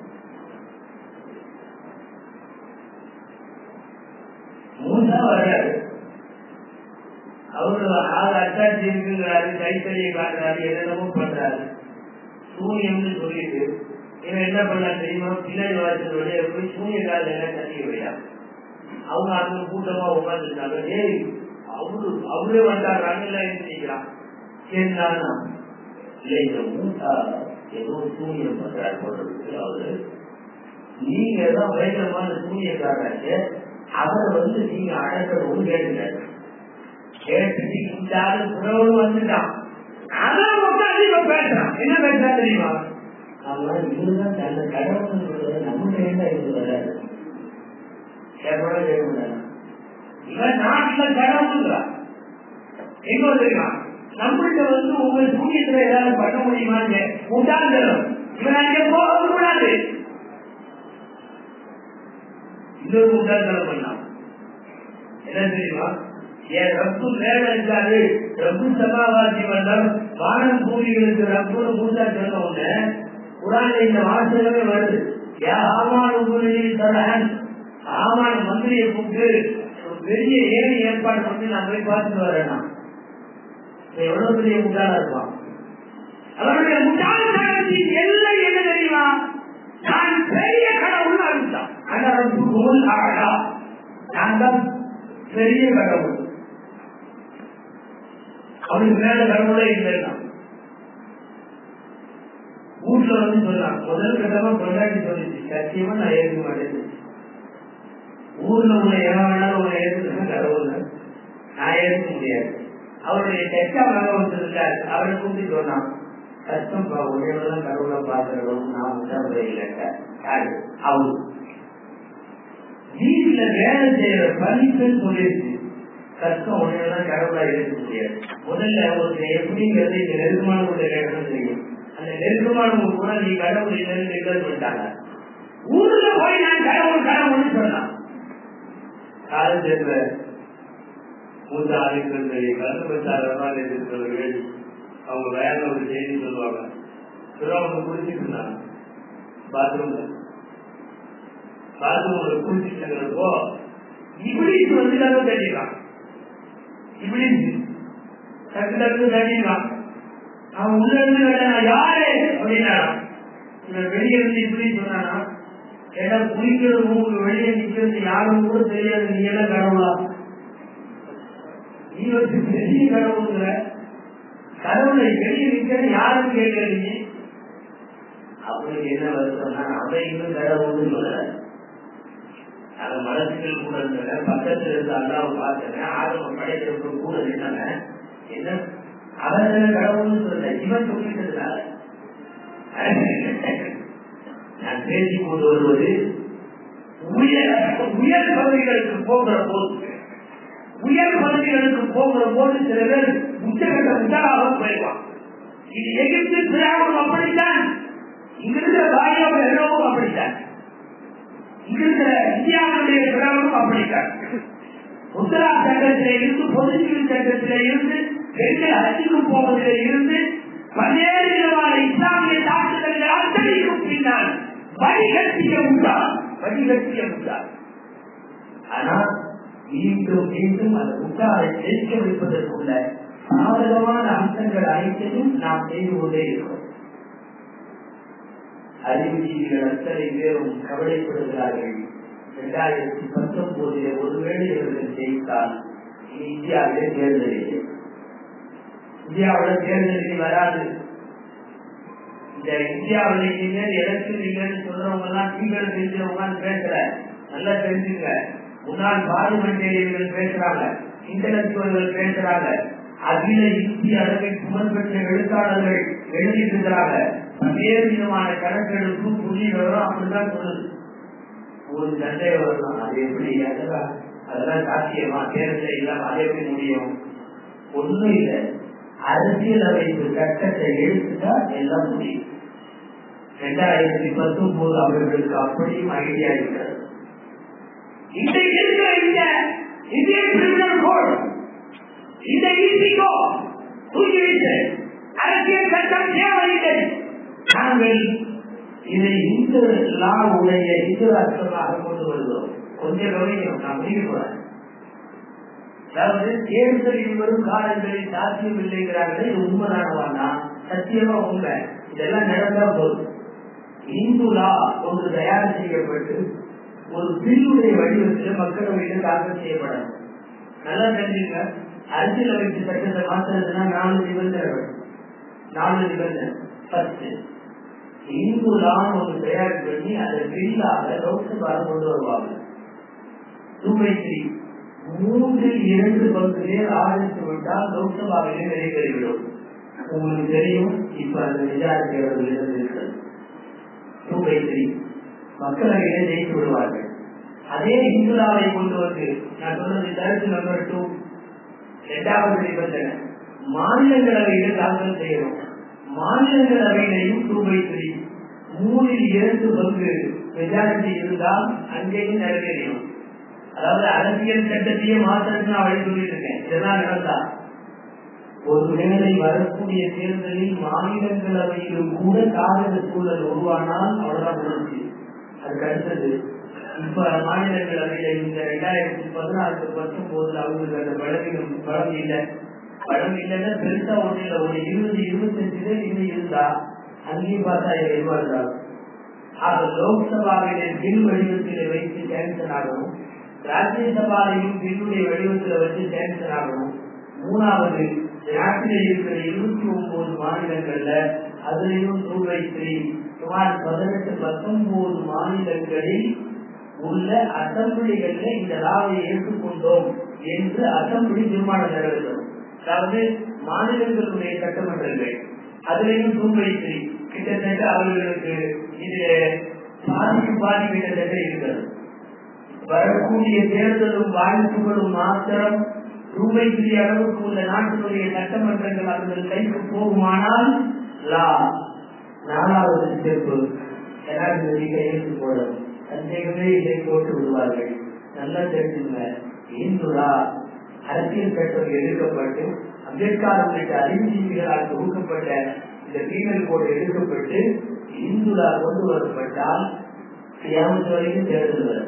மூணா வராது அவரு ஆறு அட்டாச்சி இருக்குங்கிறாரு கைத்தறியை காட்டுறாரு என்னென்னமோ பண்றாரு சூரியம்னு சொல்லிட்டு இவன் என்ன பண்ணா தெரியுமா பின்னாடி வாரத்தில் வெளியே போய் சூரிய கால எல்லாம் கட்டிக்க வையா அவங்க அந்த கூட்டமா உட்காந்துருக்காங்க ஏய் அவரு அவரே வந்தாங்க எல்லாம் நினைக்கிறான் சரிதானா இல்ல இந்த மூட்டா ஏதோ சூரியன் பண்றாரு போடுறதுக்கு அவரு நீங்க தான் பயங்கரமான சூரியக்காரங்க அவரை வந்து நீங்க அடக்கணும்னு கேட்டுங்க கேட்டுட்டு இந்த ஆளு புறவு வந்துட்டான் அதான் உட்காந்து இவன் பேசுறான் என்ன பேசுறா தெரியுமா அவன் இவருதான் தன்னை கடவுள்னு சொல்றது நம்மகிட்ட இருந்தா இது வராது கேட்கக்கூட கேட்க முடியாது இவன் நாட்டுல கடவுள்ங்கிறான் எங்க தெரியுமா நம்மள்கிட்ட வந்து உங்க சூரியத்துல ஏதாவது பண்ண முடியுமான்னு உண்டாந்தரும் இவன் அங்கே போக கூடாது இன்னொரு உண்டாந்தரம் பண்ணான் என்ன தெரியுமா என் ரப்பு மேல இருக்காரு ரப்பு சமாவாசி வந்தால் வானம் பூமிகளுக்கு ரப்புன்னு மூட்டா சொன்ன உடனே குரான்ல இந்த வாசகமே வருது யா ஆமான் உங்களில் தரஹன் ஆமான் மந்திரியை கூப்பிட்டு ஒரு பெரிய ஏழை ஏற்பாடு பண்ணி நான் போய் பார்த்துட்டு வரேன் எவ்வளவு பெரிய முட்டாளா இருப்பான் அவருடைய முட்டாள்தனத்தின் எல்லை என்ன தெரியுமா நான் பெரிய கடவுள் அறிவித்தான் ஆனா ரப்பு ஆடா நான் தான் பெரிய கடவுள் அவனுக்கு மேல கடவுளே இல்லைன்னா வீட்டுல வந்து சொன்னான் முதல் கட்டமா கொண்டாடி சொல்லிச்சு சத்தியமா நான் ஏற்க மாட்டேன் ஊர்ல உன்னை எவன் வேணாலும் உன்னை ஏற்றுக்கணும் கடவுள் நான் ஏற்க முடியாது அவருடைய தெற்கா மகன் வந்திருக்காரு அவரை கூப்பிட்டு சொன்னான் கஷ்டம் உடையவெல்லாம் கடவுளை பார்க்கறதும் நான் முட்டாளே இல்லைங்க யாரு அவரு வீட்டுல வேலை செய்யற பணிப்பெண் சொல்லிடுச்சு கஷ்டம் உடையவெல்லாம் கடவுளா இருக்க முடியாது முதல்ல ஒரு எப்படிங்கிறது இந்த நெருக்கமானவங்களுடைய கேட்கணும் தெரியும் அந்த நெருக்கமானவங்க கூட நீ கடவுள் இல்லைன்னு டிக்ளேர் பண்ணிட்டாங்க ஊர்ல போய் நான் கடவுள் கடவுள்னு சொன்னான் காலேஜ்ல மூத்த ஆளுங்கள் கலந்து வச்சாரமாக இருக்கிறவர்கள் அவங்க வேற ஒரு செய்தி சொல்லுவாங்க அவங்க குளிச்சுட்டு இருந்தாங்க பாத்ரூம்ல பாத்ரூம்ல குளிச்சுட்டு இருக்கிறப்போ இப்படி வந்து கதை தட்டிடலாம் இப்படி டக்கு டக்கு தட்டிடலாம் அவன் உள்ள இருந்து கேட்டான் யாரு அப்படின்னா இவன் வெளியே இருந்து இப்படி சொன்னானா ஏன்னா குளிக்கிறது உங்களுக்கு வெளியே நிக்கிறது யாரும் கூட தெரியாது நீ எல்லாம் கடவுளா நீ வந்து பெரிய கடவுளுங்கிற கடவுளை வெளியே நிக்கிறது யாரும் கேட்கறீங்க அவனுக்கு என்ன வருத்தம்னா அவன் இன்னும் கடவுள்னு சொல்ல அது மனசுகள் கூட இருந்தன பக்கத்துல இருந்த அல்லாவை பார்த்தன ஆதம படைக்கிறப்ப கூட நின்னவன் என்ன அவன் கடவுள்னு சொல்ல இவன் சொல்லிட்டதுனால நான் பேசிக் கொண்டு வருவது உயர் உயர் பகுதிகளுக்கு போகிற போது உயர் பகுதிகளுக்கு போகிற போது சில பேர் உச்சகட்ட உச்சராக போயிடுவான் இது எகிப்து பிராவும் அப்படித்தான் இங்கிருந்த பாரியோட எல்லோரும் அப்படித்தான் இங்கிருந்த இந்தியாவுடைய பிராவும் அப்படித்தான் உத்தரா சட்டத்திலே இருந்து பொதுச்சிவில் சட்டத்திலே இருந்து பெண்கள் அச்சுக்கு போவதிலே இருந்து பல்வேறு விதமான இஸ்லாமிய தாக்குதல்கள் அத்தனைக்கும் பின்னால் வடிகட்டிய உண்டார் வடிகட்டிய உண்டார் ஆனா மீண்டும் மீண்டும் அந்த உட்டாரை ஜெயிக்க வைப்பதற்குள்ள சாதகமான அம்சங்கள் அனைத்தையும் நாம் செய்து கொண்டே இருக்கிறோம் அறிவுஜீவிகள் அத்தனை பேரும் கவலைப்படுகிறார்கள் இரண்டாயிரத்தி பத்தொன்பதிலே ஒருவேளை இவர்கள் ஜெயித்தால் இனி இந்தியாவிலே தேர்தல் இல்லை இந்தியாவில தேர்தல் வராது இந்த இந்தியாவில் இனிமேல் எலெக்ஷன் இல்லைன்னு சொல்றவங்க எல்லாம் நீங்கள் தெரிஞ்சவங்க பேசல நல்லா தெரிஞ்சுங்க முன்னாள் பார்லிமெண்டேரியர்கள் பேசுறாங்க இன்டலக்சுவல்கள் பேசுறாங்க அகில இந்திய அளவில் புகழ்பெற்ற எழுத்தாளர்கள் எழுதிட்டு இருக்கிறாங்க பல்வேறு விதமான கணக்கெடுப்பு புள்ளி விவரம் அப்படிதான் சொல்லுது ஒரு சண்டை வரலாம் அது எப்படி அதெல்லாம் அதெல்லாம் சாத்தியமா தேர்தல் இல்லாம அது எப்படி முடியும் ஒண்ணும் இல்லை அரசியல் அமைப்பு சட்டத்தை எடுத்துட்டா எல்லாம் முடியும் இரண்டாயிரத்தி பத்தொன்பது அவர்களுக்கு அப்படியும் ஐடியா இருக்கிறது இன்றைக்கு இருக்கிற இந்த இந்தியன் கிரிமினல் கோட் இந்த இசிகோ தூக்கிவிட்டு அரசியல் சட்டம் தேவையில்லை நாங்கள் இதை இந்து லா உடைய இந்து ராஷ்டிரமாக கொண்டு வருகிறோம் கொஞ்சம் கவனிக்கணும் நான் முடிக்கிறேன் அதாவது தேர்தல் வரும் காலங்களில் சாத்தியம் இல்லைங்கிறாங்களே இது உண்மைதானவானா சத்தியமா உண்மை இதெல்லாம் நடந்தா போதும் இந்து லா ஒன்று தயார் செய்யப்பட்டு ஒரு பில்லுடைய வடிவத்தில் மக்களவையில் தாக்கல் செய்யப்படணும் நல்லா தெரிஞ்சுங்க அரசியல் அமைப்பு சட்டத்தை மாற்றுறதுன்னா நாலு நிபந்தனைகள் நாலு நிபந்தனை ஃபர்ஸ்ட் இந்து லான்னு ஒன்று தயார் பண்ணி அதை பில்லாக லோக்சபால கொண்டு வருவாங்க டூ பை த்ரீ மூன்றில் இரண்டு பங்கு பேர் ஆதரித்து விட்டால் லோக்சபாவிலே நிறைவேறிவிடும் உங்களுக்கு தெரியும் இப்ப அந்த விசாரிக்கிறவர்கள் இருக்கிறது டூ பை த்ரீ மக்களவையிலே ஜெயித்து விடுவார்கள் அதே இந்துலாவை கொண்டு வந்து நான் சொன்னது கருத்து நம்பர் டூ இரண்டாவது நிபந்தனை மாநிலங்களவையில தாக்கல் செய்யணும் மாநிலங்களவையிலையும் டூ பை த்ரீ மூணில் இரண்டு பங்கு மெஜாரிட்டி இருந்தால் அங்கேயும் நிறைவேறியும் அதாவது அரசியல் சட்டத்தையே மாற்றத்துக்கு நான் வழி சொல்லிட்டு இருக்கேன் இதெல்லாம் நடந்தா ஒருவேளை வரக்கூடிய தேர்தலில் மாநிலங்களவையிலும் கூட காதல சூழல் உருவானால் அவ்வளவுதான் உணர்ச்சி அதுக்கு அடுத்தது இப்ப மாநிலங்களவையில இந்த ரெண்டாயிரத்தி பதினாறு பத்தொன்பதுல அவங்களுக்கு அந்த பலவீனம் பலம் இல்லை பலம் இல்லைன்னா பெருசா ஒண்ணு இல்லை ஒரு இருபது இருபத்தஞ்சு பேர் இன்னும் இருந்தா அங்கேயும் பார்த்தா எதுவா இருந்தாலும் ஆக லோக்சபாவிலே பில் வடிவத்தில் வைத்து கேன்சல் ஆகணும் ராஜ்யசபாவையும் பெண்ணுடைய வடிவத்தில் வச்சு சேன்சர் ஆகணும் மூணாவது நாட்டில் இருக்கிற இருபத்தி ஒன்பது மாநிலங்கள்ல அதுலயும் ரூபாய் த்ரீ சுமார் பதினெட்டு பத்தொன்பது மாநிலங்களில் உள்ள அசம்பிளிகள்ல இந்த லாவை ஏற்றுக்கொண்டோம் என்று அசம்பிளி தீர்மானம் நிறைவேற்றணும் அதாவது மாநிலங்களுடைய சட்டமன்றங்கள் அதுலயும் ரூபாய் த்ரீ கிட்டத்தட்ட அவர்களுக்கு இது பாதிக்கு பாதி கிட்டத்தட்ட இருக்கிறது வரக்கூடிய தேர்தலும் வாய்ப்புகளும் மாத்திரம் ரூபாய் த்ரீ அளவுக்கு உள்ள நாட்டினுடைய சட்டமன்றங்கள் அவர்கள் கைக்கு போகுமானால் லா நாலாவது ஸ்டெப்பு ஜனாதிபதி கையெழுத்து போடும் சந்தேகமே இதை போட்டு விடுவார்கள் நல்லா தெரிஞ்சுங்க இந்துலா அரசியல் சட்டம் எடுக்கப்பட்டு அம்பேத்கர் உள்ளிட்ட அறிவுஜீவிகளால் தொகுக்கப்பட்ட இந்த பீனல் கோடு எடுக்கப்பட்டு இந்துலா கொண்டு வரப்பட்டால் கியாமத்து வரைக்கும் தேர்தல் வரும்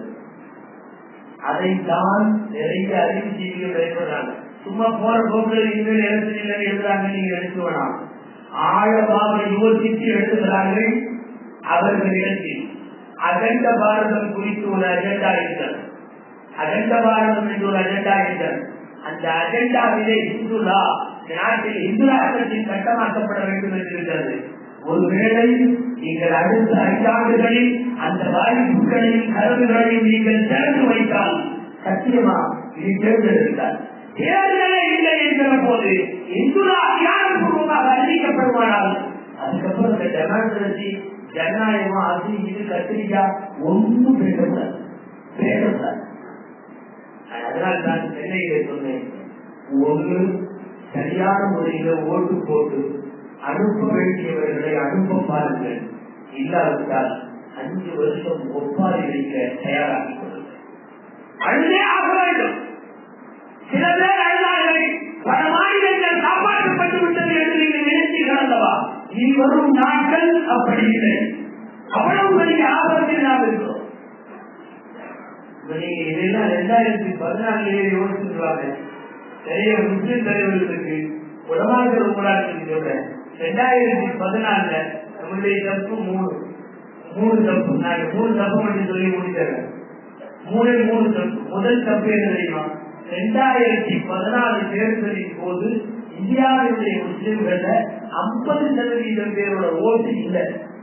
அதைத்தான் நிறைய அறிவுஜீவிகள் பயப்படுறாங்க சும்மா போற போக்கில் இனிமேல் எழுத்துல எழுதுறாங்க நீங்க எடுத்து வேணாம் ஆழமாக யோசித்து எழுதுகிறார்கள் அவர்களிடத்தில் அகண்ட பாரதம் குறித்து ஒரு அஜெண்டா இருக்கிறது அகண்ட பாரதம் என்று ஒரு அஜெண்டா இருக்கிறது அந்த அஜெண்டாவிலே இந்துலா நாட்டில் இந்து ராஷ்டிரத்தில் சட்டமாக்கப்பட வேண்டும் என்று இருக்கிறது ஒருவேளை நீங்கள் அடுத்த ஐந்தாண்டுகளில் அந்த வாய்ப்புகளையும் கருவிகளையும் நீங்கள் திறந்து வைத்தால் சத்தியமா இது தேர்ந்தெடுத்தார் தேர்தலே இல்லை என்கிற போது இந்துலா தியானபூர்வமாக அறிவிக்கப்படுவானால் அதுக்கப்புறம் இந்த டெமோக்ரசி ஜனநாயகமா அது இது கத்திரிக்கா ஒன்றும் பேசக்கூடாது பேசக்கூடாது அதனால் நான் சென்னையில சொன்னேன் ஒன்று சரியான முறையில ஓட்டு போட்டு அனுப்ப வேண்டியவர்களை அனுப்ப பாருங்கள் இல்லாவிட்டால் அஞ்சு வருஷம் ஒப்பாரி வைக்க தயாராகிக் கொள்ளுங்கள் அழுதே ஆக வேண்டும் சில பேர் அழுதார்கள் பல மாநிலங்கள் காப்பாற்றப்பட்டு விட்டது என்று நீங்கள் நினைத்தீர்கள் அல்லவா இனி வரும் நாட்கள் அப்படி இல்லை அவ்வளவு பெரிய ஆபத்தில் நாம் இருக்கிறோம் நீங்க இதெல்லாம் ரெண்டாயிரத்தி பதினாலிலே யோசிச்சுருவாங்க நிறைய முஸ்லிம் தலைவர்களுக்கு உலமாக உங்களாக்கு சொல்றேன் ரெண்டாயிரத்தி பதினாலுல நம்மளுடைய தப்பு மூணு மூணு தப்பு நான் மூணு தப்பு மட்டும் சொல்லி முடிக்கிறேன் மூணு மூணு தப்பு முதல் தப்பு என்ன தெரியுமா ரெண்டாயிரத்தி பதினாலு தேர்தலின் போது இந்தியாவினுடைய முஸ்லிம்கள்ல ஐம்பது சதவீதம் பேரோட ஓட்டு இல்லை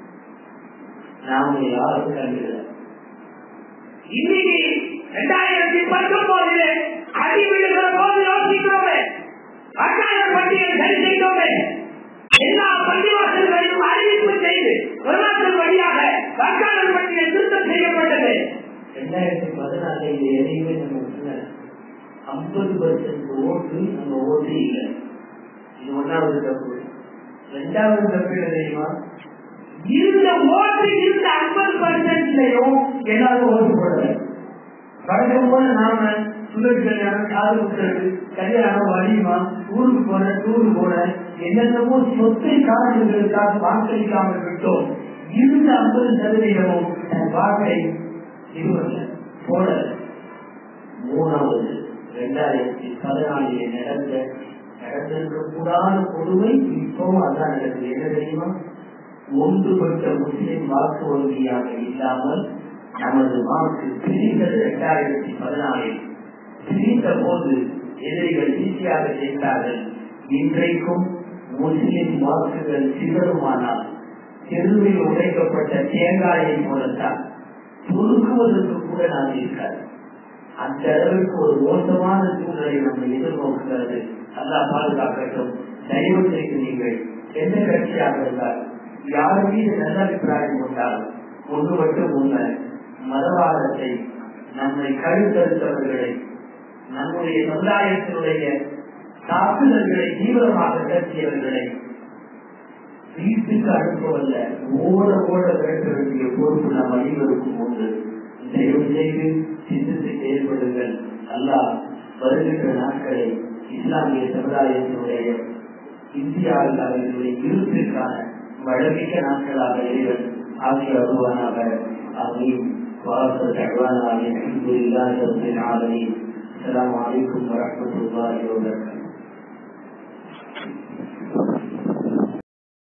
நாம யாரும் கண்டில்லை இன்னைக்கு ரெண்டாயிரத்தி பத்தொன்பதுல அடி விழுகிற போது யோசிக்கிறோமே வாக்காளர் பட்டியல் சரி செய்தோமே எல்லா பள்ளிவாசல்களையும் அறிவிப்பு செய்து வரலாற்று வழியாக வாக்காளர் பட்டியல் திருத்தம் செய்யப்பட்டது ரெண்டாயிரத்தி பதினாலு இது எதையுமே நம்ம ஐம்பது பர்சன்ட் ஓட்டு நம்ம ஓட்டு இல்லை இது ஒன்னாவது தப்பு ரெண்டாவது தப்பு என்ன தெரியுமா இருந்த ஓட்டு இருந்த ஐம்பது பர்சன்ட்லயும் எல்லாரும் ஓட்டு போடல வழக்கம் போல நாம சுந்தர் கல்யாணம் காது குத்துறது கல்யாணம் வலியுமா ஊருக்கு போன டூரு போன என்னென்னமோ சொத்தை காரணங்களுக்காக வாக்களிக்காமல் விட்டோம் இருந்த ஐம்பது சதவீதமும் தன் வாக்கை இதுவல்ல போடல மூணாவது இரண்டாயிரத்தி பதினாலில் நடந்த நடந்திருக்க கூடாத கொடுமை இப்பவும் அதான் நடக்குது என்ன தெரியுமா ஒன்றுபட்ட முஸ்லிம் வாக்கு வங்கியாக இல்லாமல் நமது வாக்கு பிரிந்தது இரண்டாயிரத்தி பதினாலில் பிரிந்த போது எதிரிகள் ஈஸியாக செய்தார்கள் இன்றைக்கும் முஸ்லிம் வாக்குகள் சிதறுமானால் தெருவில் உடைக்கப்பட்ட தேங்காயை போலத்தான் பொறுக்குவதற்கு கூட நான் இருக்காது அந்த அளவுக்கு ஒரு மோசமான சூழ்நிலை நம்ம எதிர்நோக்குகிறது அல்லா பாதுகாக்கட்டும் தயவு செய்து நீங்கள் எந்த கட்சியாக இருந்தால் யார் மீது நல்ல அபிப்பிராயம் கொண்டால் ஒன்று மட்டும் உண்மை மதவாதத்தை நம்மை கழுத்தறுத்தவர்களை நம்முடைய சமுதாயத்தினுடைய தாக்குதல்களை தீவிரமாக நடத்தியவர்களை வீட்டுக்கு அனுப்பவல்ல ஓட ஓட விரட்ட வேண்டிய பொறுப்பு நாம் அனைவருக்கும் உண்டு தயவு செய்து சிந்தித்து செயல்படுங்கள் அல்லாஹ் வருகின்ற நாட்களை இஸ்லாமிய சமுதாயத்தினுடைய இந்தியாவில் அவர்களுடைய இருப்பிற்கான வழமிக்க நாட்களாக இறைவன் ஆட்சி வருவானாக ஆமீன் وآخر دعوانا الحمد لله رب العالمين السلام عليكم ورحمة الله وبركاته